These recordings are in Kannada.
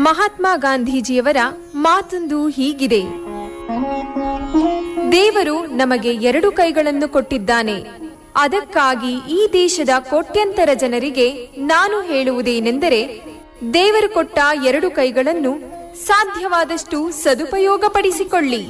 ಮಹಾತ್ಮ ಗಾಂಧೀಜಿಯವರ ಮಾತೊಂದು ಹೀಗಿದೆ ದೇವರು ನಮಗೆ ಎರಡು ಕೈಗಳನ್ನು ಕೊಟ್ಟಿದ್ದಾನೆ ಅದಕ್ಕಾಗಿ ಈ ದೇಶದ ಕೋಟ್ಯಂತರ ಜನರಿಗೆ ನಾನು ಹೇಳುವುದೇನೆಂದರೆ ದೇವರು ಕೊಟ್ಟ ಎರಡು ಕೈಗಳನ್ನು ಸಾಧ್ಯವಾದಷ್ಟು ಸದುಪಯೋಗಪಡಿಸಿಕೊಳ್ಳಿ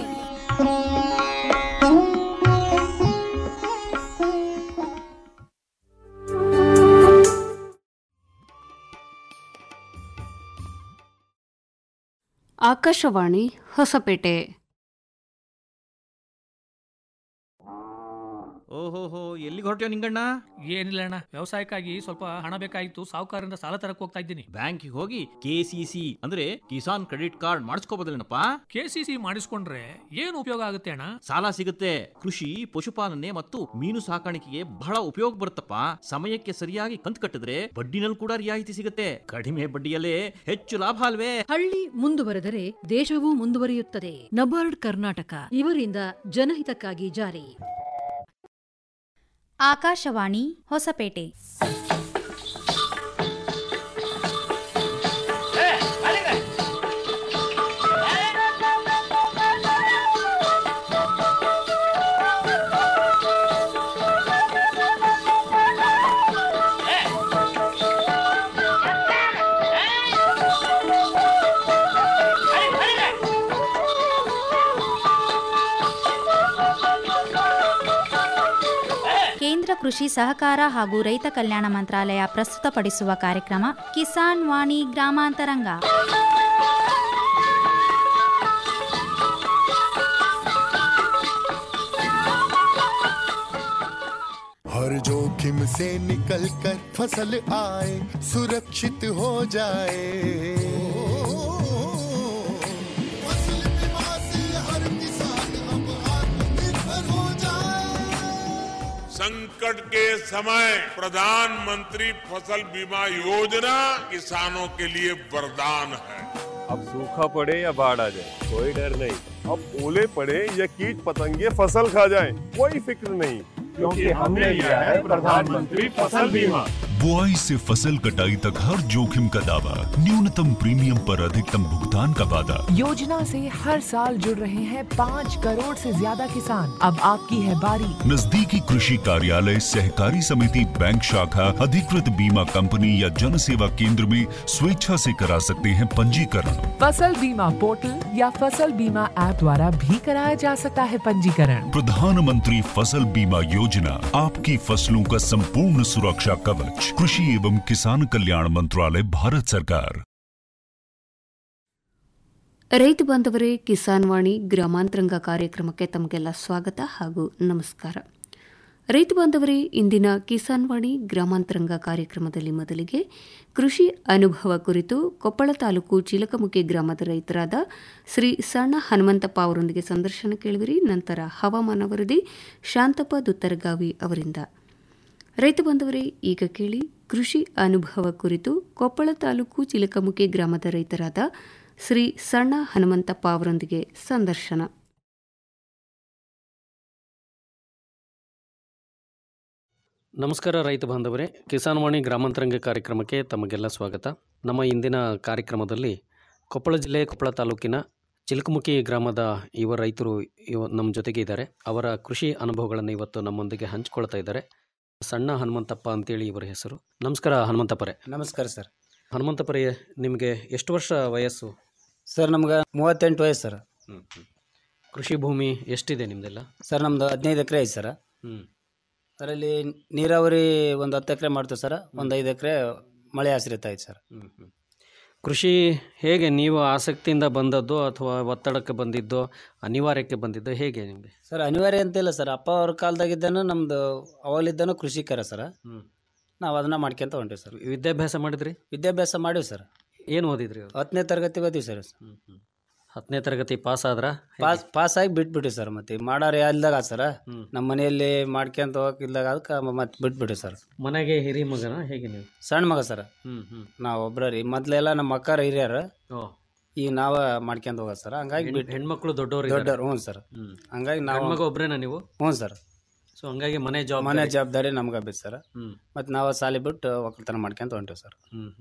ಆಕಾಶವಾಣಿ ಹೊಸಪೇಟೆ ಓಹೋಹೋ ಎಲ್ಲಿಗೆ ಹೊರಟ್ಯೋ ನಿಂಗಣ್ಣ ಏನಿಲ್ಲ ಅಣ್ಣ ವ್ಯವಸಾಯಕ್ಕಾಗಿ ಸ್ವಲ್ಪ ಹಣ ಬೇಕಾಗಿತ್ತು ಸಾಹುಕಾರರಿಂದ ಸಾಲ ತರಕ್ ಹೋಗ್ತಾ ಇದ್ದೀನಿ ಬ್ಯಾಂಕಿಗೆ ಹೋಗಿ ಕೆ ಸಿ ಸಿ ಅಂದ್ರೆ ಕಿಸಾನ್ ಕ್ರೆಡಿಟ್ ಕಾರ್ಡ್ ಮಾಡಿಸ್ಕೋಬೋದಲ್ಲೇನಪ್ಪ ಕೆ ಸಿ ಸಿ ಮಾಡಿಸ್ಕೊಂಡ್ರೆ ಏನು ಉಪಯೋಗ ಆಗುತ್ತೆ ಅಣ್ಣ ಸಾಲ ಸಿಗುತ್ತೆ ಕೃಷಿ ಪಶುಪಾಲನೆ ಮತ್ತು ಮೀನು ಸಾಕಾಣಿಕೆಗೆ ಬಹಳ ಉಪಯೋಗ ಬರುತ್ತಪ್ಪ ಸಮಯಕ್ಕೆ ಸರಿಯಾಗಿ ಕಂತು ಕಟ್ಟಿದ್ರೆ ಬಡ್ಡಿನಲ್ಲಿ ಕೂಡ ರಿಯಾಯಿತಿ ಸಿಗುತ್ತೆ ಕಡಿಮೆ ಬಡ್ಡಿಯಲ್ಲೇ ಹೆಚ್ಚು ಲಾಭ ಅಲ್ವೇ ಹಳ್ಳಿ ಮುಂದುವರೆದರೆ ದೇಶವೂ ಮುಂದುವರಿಯುತ್ತದೆ ನಬಾರ್ಡ್ ಕರ್ನಾಟಕ ಇವರಿಂದ ಜನಹಿತಕ್ಕಾಗಿ ಜಾರಿ ಆಕಾಶವಾಣಿ ಹೊಸಪೇಟೆ ಕೇಂದ್ರ ಕೃಷಿ ಸಹಕಾರ ಹಾಗೂ ರೈತ ಕಲ್ಯಾಣ ಮಂತ್ರಾಲಯ ಪ್ರಸ್ತುತಪಡಿಸುವ ಕಾರ್ಯಕ್ರಮ ಕಿಸಾನ್ ವಾಣಿ ಗ್ರಾಮಾಂತರಂಗ हर जोखिम से निकल कर फसल आए सुरक्षित हो जाए फसल बीमा से हर किसान अब आत्मनिर्भर हो जाए संकट के समय प्रधानमंत्री फसल बीमा योजना किसानों के लिए वरदान है अब सूखा पड़े या बाढ़ आ जाए कोई डर नहीं अब ओले पड़े या कीट पतंगे फसल खा जाए कोई फिक्र नहीं क्योंकि हमने लिया है प्रधानमंत्री फसल बीमा बुआई से फसल कटाई तक हर जोखिम का दावा न्यूनतम प्रीमियम पर अधिकतम भुगतान का वादा योजना से हर साल जुड़ रहे हैं पाँच करोड़ से ज्यादा किसान अब आपकी है बारी नजदीकी कृषि कार्यालय सहकारी समिति बैंक शाखा अधिकृत बीमा कंपनी या जन सेवा केंद्र में स्वेच्छा से करा सकते हैं पंजीकरण फसल बीमा पोर्टल या फसल बीमा ऐप द्वारा भी कराया जा सकता है पंजीकरण प्रधानमंत्री फसल बीमा योजना आपकी फसलों का संपूर्ण सुरक्षा कवच कृषि एवं किसान कल्याण मंत्रालय भारत सरकार ರೈತ ಬಾಂಧವರೇ ಕಿಸಾನ್ ವಾಣಿ ಗ್ರಾಮಾಂತರಂಗ ಕಾರ್ಯಕ್ರಮಕ್ಕೆ ತಮಗೆಲ್ಲ ಸ್ವಾಗತ ಹಾಗೂ ನಮಸ್ಕಾರ ರೈತ ಬಾಂಧವರೇ ಇಂದಿನ ಕಿಸಾನ್ ವಾಣಿ ಗ್ರಾಮಾಂತರಂಗ ಕಾರ್ಯಕ್ರಮದಲ್ಲಿ ಮೊದಲಿಗೆ ಕೃಷಿ ಅನುಭವ ಕುರಿತು ಕೊಪ್ಪಳ ತಾಲೂಕು ಚಿಲಕಮುಖಿ ಗ್ರಾಮದ ರೈತರಾದ ಶ್ರೀ ಸಣ್ಣ ಹನುಮಂತಪ್ಪ ಅವರೊಂದಿಗೆ ಸಂದರ್ಶನ ಕೇಳುವಿರಿ ನಂತರ ಹವಾಮಾನ ವರದಿ ಶಾಂತಪ್ಪ ದುತ್ತರಗಾವಿ ಅವರಿಂದ ರೈತ ಬಾಂಧವರೇ ಈಗ ಕೇಳಿ ಕೃಷಿ ಅನುಭವ ಕುರಿತು ಕೊಪ್ಪಳ ತಾಲೂಕು ಚಿಲಕಮುಖಿ ಗ್ರಾಮದ ರೈತರಾದ ಶ್ರೀ ಸಣ್ಣ ಹನುಮಂತಪ್ಪ ಅವರೊಂದಿಗೆ ಸಂದರ್ಶನ ನಮಸ್ಕಾರ ರೈತ ಬಾಂಧವರೇ ಕಿಸಾನ್ ವಾಣಿ ಗ್ರಾಮಾಂತರಂಗ ಕಾರ್ಯಕ್ರಮಕ್ಕೆ ತಮಗೆಲ್ಲ ಸ್ವಾಗತ ನಮ್ಮ ಇಂದಿನ ಕಾರ್ಯಕ್ರಮದಲ್ಲಿ ಕೊಪ್ಪಳ ಜಿಲ್ಲೆ ಕೊಪ್ಪಳ ತಾಲೂಕಿನ ಚಿಲಕಮುಖಿ ಗ್ರಾಮದ ಯುವ ರೈತರು ಇವ ನಮ್ಮ ಜೊತೆಗೆ ಇದ್ದಾರೆ ಅವರ ಕೃಷಿ ಅನುಭವಗಳನ್ನು ಇವತ್ತು ನಮ್ಮೊಂದಿಗೆ ಹಂಚಿಕೊಳ್ತಾ ಇದ್ದಾರೆ ಸಣ್ಣ ಹನುಮಂತಪ್ಪ ಅಂತೇಳಿ ಇವರ ಹೆಸರು ನಮಸ್ಕಾರ ಹನುಮಂತಪ್ಪರೇ ನಮಸ್ಕಾರ ಸರ್ ಹನುಮಂತಪ್ಪರೇ ನಿಮಗೆ ಎಷ್ಟು ವರ್ಷ ವಯಸ್ಸು ಸರ್ ನಮ್ಗೆ ಮೂವತ್ತೆಂಟು ವಯಸ್ಸು ಸರ್ ಕೃಷಿ ಭೂಮಿ ಎಷ್ಟಿದೆ ನಿಮ್ಮದೆಲ್ಲ ಸರ್ ನಮ್ದು ಹದಿನೈದು ಎಕರೆ ಐತೆ ಸರ್ ಹ್ಞೂ ಅದರಲ್ಲಿ ನೀರಾವರಿ ಒಂದು ಹತ್ತು ಎಕರೆ ಮಾಡ್ತೀವಿ ಸರ್ ಒಂದು ಐದು ಎಕರೆ ಮಳೆ ಆಶ್ರಿತ ಐತೆ ಸರ್ ಕೃಷಿ ಹೇಗೆ ನೀವು ಆಸಕ್ತಿಯಿಂದ ಬಂದದ್ದು ಅಥವಾ ಒತ್ತಡಕ್ಕೆ ಬಂದಿದ್ದೋ ಅನಿವಾರ್ಯಕ್ಕೆ ಬಂದಿದ್ದೋ ಹೇಗೆ ನಿಮಗೆ ಸರ್ ಅನಿವಾರ್ಯ ಅಂತಿಲ್ಲ ಸರ್ ಅಪ್ಪ ಅವ್ರ ಕಾಲದಾಗಿದ್ದಾನು ನಮ್ದು ಅವಾಗಲಿದ್ದಾನು ಕೃಷಿಕರ ಸರ್ ನಾವು ಅದನ್ನ ಮಾಡ್ಕೊಂತ ಹೊಂಟಿವಿ ಸರ್ ವಿದ್ಯಾಭ್ಯಾಸ ಮಾಡಿದ್ರಿ ವಿದ್ಯಾಭ್ಯಾಸ ಮಾಡೀವಿ ಸರ್ ಏನು ಓದಿದ್ರಿ ಹತ್ತನೇ ತರಗತಿ ಓದಿವಿ ಸರ್ ಹತ್ತನೇ ತರಗತಿ ಪಾಸ್ ಆದ್ರ ಪಾಸ್ ಪಾಸ್ ಆಗಿ ಬಿಟ್ಬಿಟ್ಟು ಸರ್ ಮತ್ತೆ ಮಾಡೋರು ಇಲ್ದಾಗ ಸರ್ ನಮ್ಮ ಮನೆಯಲ್ಲಿ ಮಾಡ್ಕೊಂತ ಹೋಗಕ್ ಇಲ್ದಾಗ ಅದಕ್ಕೆ ಮತ್ತೆ ಬಿಟ್ಬಿಟ್ಟು ಸರ್ ಮನೆಗೆ ಹಿರಿ ಮಗನ ಹೇಗೆ ನೀವು ಸಣ್ಣ ಮಗ ಸರ್ ಹ್ಮ್ ಹ್ಮ್ ನಾವು ಒಬ್ರ ರೀ ಮೊದ್ಲೆಲ್ಲ ನಮ್ಮ ಅಕ್ಕಾರ ಹಿರಿಯರು ಓ ಈಗ ನಾವ ಮಾಡ್ಕೊಂತ ಹೋಗೋದು ಸರ್ ಹಂಗಾಗಿ ಹೆಣ್- ಬಿಟ್ಟು ಹೆಣ್ಮಕ್ಳು ದೊಡ್ಡವರು ದೊಡ್ಡವ್ರು ಹ್ಞೂ ಸರ್ ಹ್ಮ್. ಹಂಗಾಗಿ ನಾವು ಗಂಡ್ಮಗ ಒಬ್ರೇನಾ ನೀವು ಹ್ಞೂ ಸರ್ ಸೊ ಹಂಗಾಗಿ ಮನೆ ಜಾಬ್ ಮನೆ ಜವಾಬ್ದಾರಿ ನಮ್ಗೆ ಬೇಕು ಸರ್ ಹ್ಮ್ ಮತ್ತು ನಾವು ಸಾಲಿ ಬಿಟ್ಟು ಒಕ್ಕಲ್ತನ ಮಾಡ್ಕೊಂತ ಹೊಂಟಿವಿ ಸರ್ ಹ್ಮ್ ಹ್ಮ್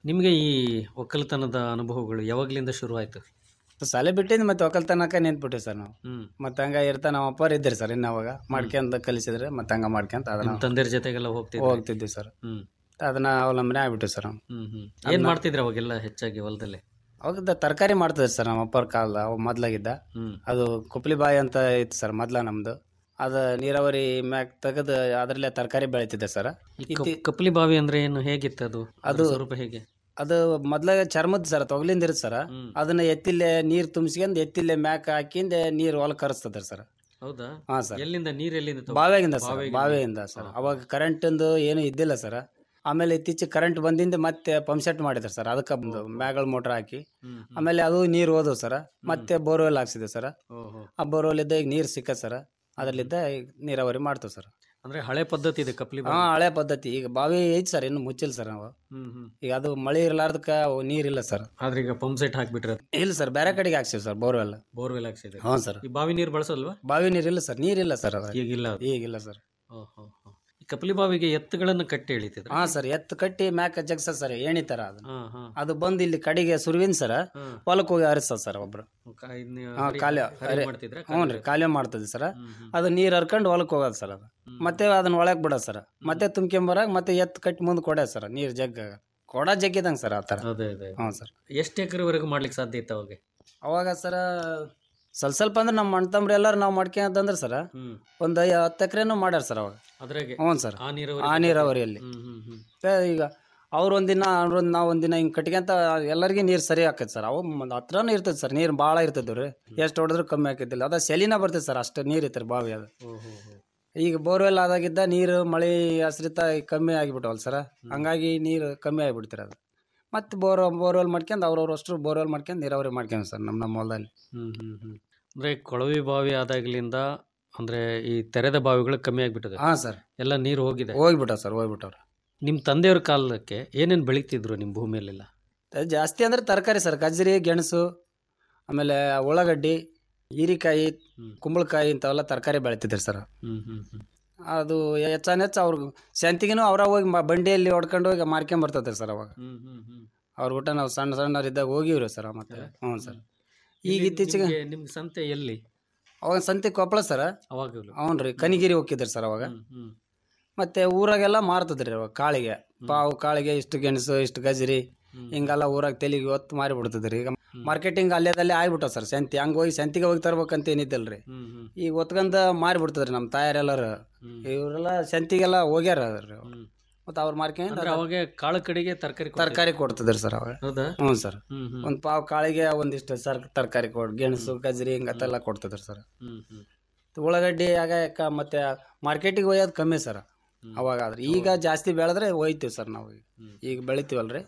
ನಿಮಗೆ ಈ ಒಕ್ಕಲ್ತನದ ಅನುಭವಗಳು ಯಾವಾಗ್ಲಿಂದ ಶುರು ಆಯ್ತು ಸಾಲೆ ಬಿಟ್ಟಿದ್ದು ಮತ್ತೆ ಒಕ್ಕಲ್ತನಕ ನಿಂತ್ಬಿಟ್ಟಿವಿ ಸರ್ ನಾವು ಹ್ಮ್ ಮತ್ತೆ ಹಂಗ ಇರ್ತಾ ನಮ್ಮ ಅಪ್ಪರ್ ಇದ್ರಿ ಸರ್ ಇನ್ನು ಅವಾಗ ಮಾಡ್ಕೊಂತ ಕಲಿಸಿದ್ರೆ ಮತ್ತೆ ಹಂಗ ಮಾಡ್ಕೊಂತ ಅದನ್ನ ನಿಮ್ ತಂದೆಯರ ಜೊತೆಗೆಲ್ಲ ಹೋಗ್ತಿದ್ರಿ ಹೋಗ್ತಿದ್ವಿ ಸರ್ ಹ್ಮ್ ಅದನ್ನ ಅವಲಂಬನೆ ಆಗ್ಬಿಟ್ಟು ಸರ್ ನಾವು ಹ್ಮ್ ಹ್ಮ್ ಏನ್ ಮಾಡ್ತಿದ್ರಿ ಅವಾಗೆಲ್ಲ ಹೆಚ್ಚಾಗಿ ಹೊಲದಲ್ಲಿ ಅವಾಗ ತರಕಾರಿ ಮಾಡ್ತಿದ್ವಿ ಸರ್ ನಮ್ಮ ಅಪ್ಪರ ಕಾಲದ ಅವ್ ಮೊದ್ಲಾಗಿದ್ದ ಹ್ಮ್ ಅದು ಕುಪ್ಲಿ ಬಾಯಿ ಅಂತ ಇತ್ತು ಸರ್ ಮೊದ್ಲ ನಮ್ದು ಅದ ನೀರಾವರಿ ಮ್ಯಾಕ್ ತೆಗೆದು ಅದರಲ್ಲೇ ತರಕಾರಿ ಬೆಳಿತಿದ್ದೆ ಸರ್ ಈ ಕಪ್- ಕಪ್ಲಿ ಬಾವಿ ಅಂದ್ರೆ ಏನು ಹೇಗಿತ್ತು ಅದು ಅದು- ಅದು ಸ್ವರೂಪ ಹೇಗೆ ಅದು ಮೊದ್ಲ ಚರ್ಮದ ಸರ್ ತೊಗಲಿಂದ ಇರುತ್ತೆ ಸರ್ ಹ್ಮ್. ಅದನ್ನ ಎತ್ತಿಲ್ಲೇ ನೀರ್ ತುಂಬಿಸ್ಕೊಂಡ್ ಎತ್ತಿಲ್ಲೇ ಮ್ಯಾಕ್ ಹಾಕಿಂದ ನೀರ್ ಹೊಲಕ್ ಕರೆಸ್ತದ ಸರ್ ಹೌದಾ ಹಾ ಸರ್ ಎಲ್ಲಿಂದ ನೀರ್ ಎಲ್ಲಿಂದ ತಗೊ- ಬಾವಿಯಾಗಿಂದ ಸರ್ ಬಾವಿಯಾಗಿಂದ? ಬಾವಿಯಿಂದ ಸರ್ ಅವಾಗ ಕರೆಂಟಿಂದು ಏನು ಇದ್ದಿಲ್ಲ ಸರ್ ಆಮೇಲೆ ಇತ್ತೀಚೆಗೆ ಕರೆಂಟ್ ಬಂದಿಂದ ಮತ್ತೆ ಪಂಪ್ ಸೆಟ್ ಮಾಡಿದ್ರು ಸರ್ ಅದಕ್ಕೆ ಬಂದು ಮ್ಯಾಗಳ ಮೋಟ್ರ್ ಹಾಕಿ ಹ್ಮ್, ಆಮೇಲೆ ಅದು ನೀರು ಹೋದವು ಸರ್ ಮತ್ತೆ ಬೋರ್ವೆಲ್ ಹಾಕ್ಸಿದೆ ಸರ್ ಓಹೋ ಆ ಬೋರ್ವೆಲ್ ಇದ್ದ ಈಗ ನೀರು ಸಿಕ್ಕ ಸರ್ ಅದರಲ್ಲಿದ್ದ ಈಗ ನೀರಾವರಿ ಮಾಡ್ತೇವೆ ಸರ್ ಅಂದ್ರೆ ಹಳೆ ಪದ್ಧತಿ ಇದೆ ಕಪ್ಲಿ ಹಾ ಬಾವಿ ಹಳೆ ಪದ್ಧತಿ ಈಗ ಬಾವಿ ಐತಿ ಸರ್ ಇನ್ನು ಮುಚ್ಚಿಲ್ಲ ಸರ್ ನಾವು ಹ್ಮ್ ಹ್ಮ್ ಈಗ ಅದು ಮಳೆ ಇರ್ಲಾರ್ದಕ್ಕ ಅವು ನೀರಿಲ್ಲ ಸರ್ ಆದ್ರೆ ಈಗ ಪಂಪ್ ಸೆಟ್ ಹಾಕ್ಬಿಟ್ರೆ ಇಲ್ಲ ಸರ್ ಬೇರೆ ಕಡೆಗೆ ಹಾಕ್ಸಿವಿ ಸರ್ ಬೋರ್ವೆಲ್ ಬೋರ್ವೆಲ್ ಹಾಕ್ಸಿದೆ ಹ್ಞೂ ಸರ್ ಈ ಬಾವಿ ನೀರು ಬಳಸಲ್ವಾ ಬಾವಿ ನೀರಿಲ್ಲ ಸರ್ ನೀರಿಲ್ಲ ಸರ್ ಅದ್ರಾಗ. ಈಗಿಲ್ಲ ಅದು. ಈಗಿಲ್ಲ ಸರ್ ಓಹೋ ಹೋ. ಈ ಕಪ್ಲಿ ಬಾವಿಗೆ ಎತ್ತುಗಳನ್ನ ಕಟ್ಟಿ ಎಳಿತಿದ್ರು ಹಾ ಸರ್ ಎತ್ತು ಕಟ್ಟಿ ಮ್ಯಾಕ ಜಗ್ಸ ಸರ್ ಏಣಿ ತರ ಅದು ಹಾ ಹಾ ಅದು ಬಂದು ಇಲ್ಲಿ ಕಡೆಗೆ ಸುರುವಿನ ಸರ್ ಹ್ಮ್. ಹೊಲಕ್ಕೆ ಹೋಗಿ ಹರಿಸ್ತದ ಸರ್ ಒಬ್ರು ಕ- ಇದ್ನ ಹಾ ಹರಿ- ಕಾಲ ಹರಿ ಮಾಡ್ತಿದ್ರ ಹ್ಞೂ ರೀ ಕಾಲೇ ಮಾಡ್ತದೆ ಸರ್ ಹ್ಮ್, ಹ್ಮ್. ಅದು ನೀರು ಹರ್ಕೊಂಡು ಹೊಲಕ್ಕೆ ಹೋಗೋದು ಸರ್ ಅದು ಮತ್ತೆ ಅದನ್ನ ಒಳಗೆ ಬಿಡೋದು ಸರ್ ಮತ್ತೆ ತುಂಬ್ಕೊಂಬರಾಗ ಮತ್ತೆ ಎತ್ತು ಕಟ್ಟಿ ಮುಂದೆ ಕೊಡ ಸರ್ ನೀರು ಜಗ್ಗ ಕೊಡ ಜಗ್ಗಿದಂಗೆ ಸರ್ ಆ ಥರ ಅದೇ ಅದೇ ಹ್ಞೂ ಸರ್ ಎಷ್ಟು ಎಕರೆವರೆಗೂ ಮಾಡ್ಲಿಕ್ಕೆ ಸಾಧ್ಯ ಇತ್ತು ಅವಾಗ ಅವಾಗ ಸರ ಸ್ವಲ್ಪ ಸ್ವಲ್ಪ ಅಂದ್ರೆ ನಮ್ಮ ಅಣ್ಣ ತಮ್ರು ಎಲ್ಲರೂ ನಾವು ಮಾಡ್ಕೊಂತಂದ್ರೆ ಸರ್ ಹ್ಮ್ ಒಂದು ಹತ್ತು ಎಕರೆನೂ ಮಾಡ್ಯಾರ ಸರ್ ಅವಾಗ ಅದ್ರಾಗೆ ಹ್ಞೂ ಸರ್ ಆ ನೀರಾವರಿ ಆ ನೀರಾವರಿಯಲ್ಲಿ ಹ್ಮ್ ಹ್ಮ್ ಹ್ಮ್ ಮತ್ತೆ ಈಗ ಅವ್ರು ಒಂದಿನ ಅವ್ರೊಂದು ನಾವು ಒಂದಿನ ಹಿಂಗೆ ಕಟ್ಕೊಂತ ಎಲ್ಲರಿಗೂ ನೀರು ಸರಿ ಆಕೈತೆ ಸರ್ ಅವು ಮ- ಹತ್ರನೂ ಇರ್ತದೆ ಸರ್ ನೀರು ಭಾಳ ಇರ್ತದೆ ರೀ ಎಷ್ಟು ಹೊಡೆದ್ರು ಕಮ್ಮಿ ಆಕೈತಿಲ್ಲ ಅದ ಸೆಲಿನ ಬರ್ತದೆ ಸರ್ ಅಷ್ಟು ನೀರು ಇರ್ತಾರೆ ಬಾವಿ ಅದು ಓಹೋ ಹೋ. ಈಗ ಬೋರ್ವೆಲ್ ಆದಾಗಿದ್ದ ನೀರು ಮಳೆ ಆಶ್ರಿತ ಕಮ್ಮಿ ಆಗಿಬಿಟ್ಟವಲ್ಲ ಸರ್ ಹಂಗಾಗಿ ನೀರು ಕಮ್ಮಿ ಆಗಿಬಿಡ್ತಾರೆ ಅದು ಮತ್ತೆ ಬೋರ್ ಬೋರ್ವೆಲ್ ಮಾಡ್ಕೊಂಡು ಅವ್ರವ್ರು ಅಷ್ಟು ಬೋರ್ವೆಲ್ ಮಾಡ್ಕೊಂಡು ನೀರಾವರಿ ಮಾಡ್ಕೊಂಡು ಸರ್ ನಮ್ಮ ನಮ್ಮ ಹೊಲದಲ್ಲಿ ಹ್ಮ್ ಹ್ಮ್ ಹ್ಮ್ ಅಂದ್ರೆ ಕೊಳವೆ ಬಾವಿ ಆದಾಗ್ಲಿಂದ ಅಂದ್ರೆ ಈ ತೆರೆದ ಬಾವಿಗಳು ಕಮ್ಮಿ ಆಗ್ಬಿಟ್ಟಿದೆ ಹಾಂ ಸರ್ ಎಲ್ಲ ನೀರು ಹೋಗಿದೆ ಹೋಗ್ಬಿಟ್ಟ ಸರ್ ಹೋಗ್ಬಿಟ್ಟವ್ರು ನಿಮ್ ತಂದೆಯವ್ರ ಕಾಲಕ್ಕೆ ಏನೇನ್ ಬೆಳಿತಿದ್ರು ನಿಮ್ ಭೂಮಿಯಲ್ಲೆಲ್ಲ ಅದು ಜಾಸ್ತಿ ಅಂದ್ರೆ ತರಕಾರಿ ಸರ್ ಗಜ್ರಿ ಗೆಣಸು ಆಮೇಲೆ ಉಳ್ಳಾಗಡ್ಡಿ ಹೀರಿಕಾಯಿ ಕುಂಬಳಕಾಯಿ ಇಂಥವೆಲ್ಲ ತರಕಾರಿ ಬೆಳಿತಿದ್ರು ಸರ್ ಹ್ಮ್ ಹ್ಮ್ ಹ್ಮ್ ಅದು ಹೆಚ್ಚಾನ ಹೆಚ್ಚು ಅವ್ರು ಸಂತಿಗೆನೂ ಅವರ ಹೋಗಿ ಮ- ಬಂಡಿಯಲ್ಲಿ ಹೊಡ್ಕೊಂಡು ಹೋಗಿ ಮಾರ್ಕೊಂಬರ್ತೈತೆ ಸರ್ ಅವಾಗ ಹ್ಮ್ ಹ್ಮ್ ಹ್ಮ್ ಅವ್ರ ಊಟ ನಾವು ಸಣ್ಣ ಸಣ್ಣರಿದ್ದಾಗ ಹೋಗಿವ್ರಿ ಸರ್ ಮತ್ತೆ ಹ್ಞೂ ಸರ್ ಈಗ ಇಲ್ಲಿ ಇತ್ತೀಚೆಗೆ ನಿಮ್ಗೆ- ನಿಮ್ಗೆ ಸಂತೆ ಎಲ್ಲಿ ಅವಾಗ ಸಂತೆ ಕೊಪ್ಪಳ ಸರ್ ಅವಾಗಲೂ ಹ್ಞೂ ರೀ ಕನಿಗಿರಿ ಹೋಗಿದ್ರಿ ಸರ್ ಅವಾಗ ಹ್ಮ್ ಮತ್ತೆ ಊರಾಗೆಲ್ಲ ಮಾರ್ತದ್ರಿ ಅವಾಗ ಕಾಳಿಗೆ ಪಾವು ಕಾಳಿಗೆ ಇಷ್ಟು ಗೆಣಸು ಇಷ್ಟು ಗಜ್ರಿ ಹಿಂಗೆಲ್ಲ ಊರಾಗ ತೆಲಿಗೆ ಹೊತ್ತು ಮಾರಿ ಬಿಡ್ತದ್ರಿ ಈಗ ಮಾರ್ಕೆಟಿಂಗ್ ಅಲ್ಲೇದಲ್ಲೇ ಆಗ್ಬಿಟ್ಟ ಸರ್ ಸಂತಿ ಹಂಗೆ ಹೋಗಿ ಸಂತಿಗೆ ಹೋಗಿ ತರ್ಬೇಕಂತ ಏನಿದ್ದಲ್ರಿ ಹ್ಮ್ ಹ್ಮ್ ಈಗ ಒತ್ಕೊಂಡ ಮಾರಿ ಬಿಡ್ತದ್ರಿ ನಮ್ಮ ತಾಯರೆಲ್ಲರು ಇವರೆಲ್ಲ ಸಂತಿಗೆಲ್ಲ ಹೋಗ್ಯಾರ ರೀ ಮತ್ತೆ ಅವ್ರು ಮಾರ್ಕೊಂಡು ಅಂದ್ರೆ ಅವಾಗ ಕಾಳು ಕಡೆಗೆ ತರಕಾರಿ ತರಕಾರಿ ಕೊಡ್ತಿದ್ರಿ ಸರ್ ಅವಾಗ ಹೌದಾ ಹ್ಞೂ ಸರ್ ಹ್ಮ್ ಹ್ಮ್ ಒಂದು ಪಾವು ಕಾಳಿಗೆ ಒಂದಿಷ್ಟು ಸರ್ ತರಕಾರಿ ಕೊಡ್ ಗೆಣಸು ಗಜ್ರಿ ಹಿಂಗತ್ತೆಲ್ಲ ಕೊಡ್ತಿದ್ರು ಸರ್ ಹ್ಮ್ ಹ್ಮ್ ಉಳ್ಳಾಗಡ್ಡಿ ಆಗ ಯಾಕ ಮತ್ತೆ ಮಾರ್ಕೆಟಿಗೆ ಒಯ್ಯೋದು ಕಮ್ಮಿ ಸರ್ ಅವಾಗ ಆದ್ರೆ ಈಗ ಜಾಸ್ತಿ ಬೆಳೆದ್ರೆ ಒಯ್ತೀವಿ ಸರ್ ನಾವು ಈಗ. ಈಗ ಬೆಳಿತೀವಲ್ರಿ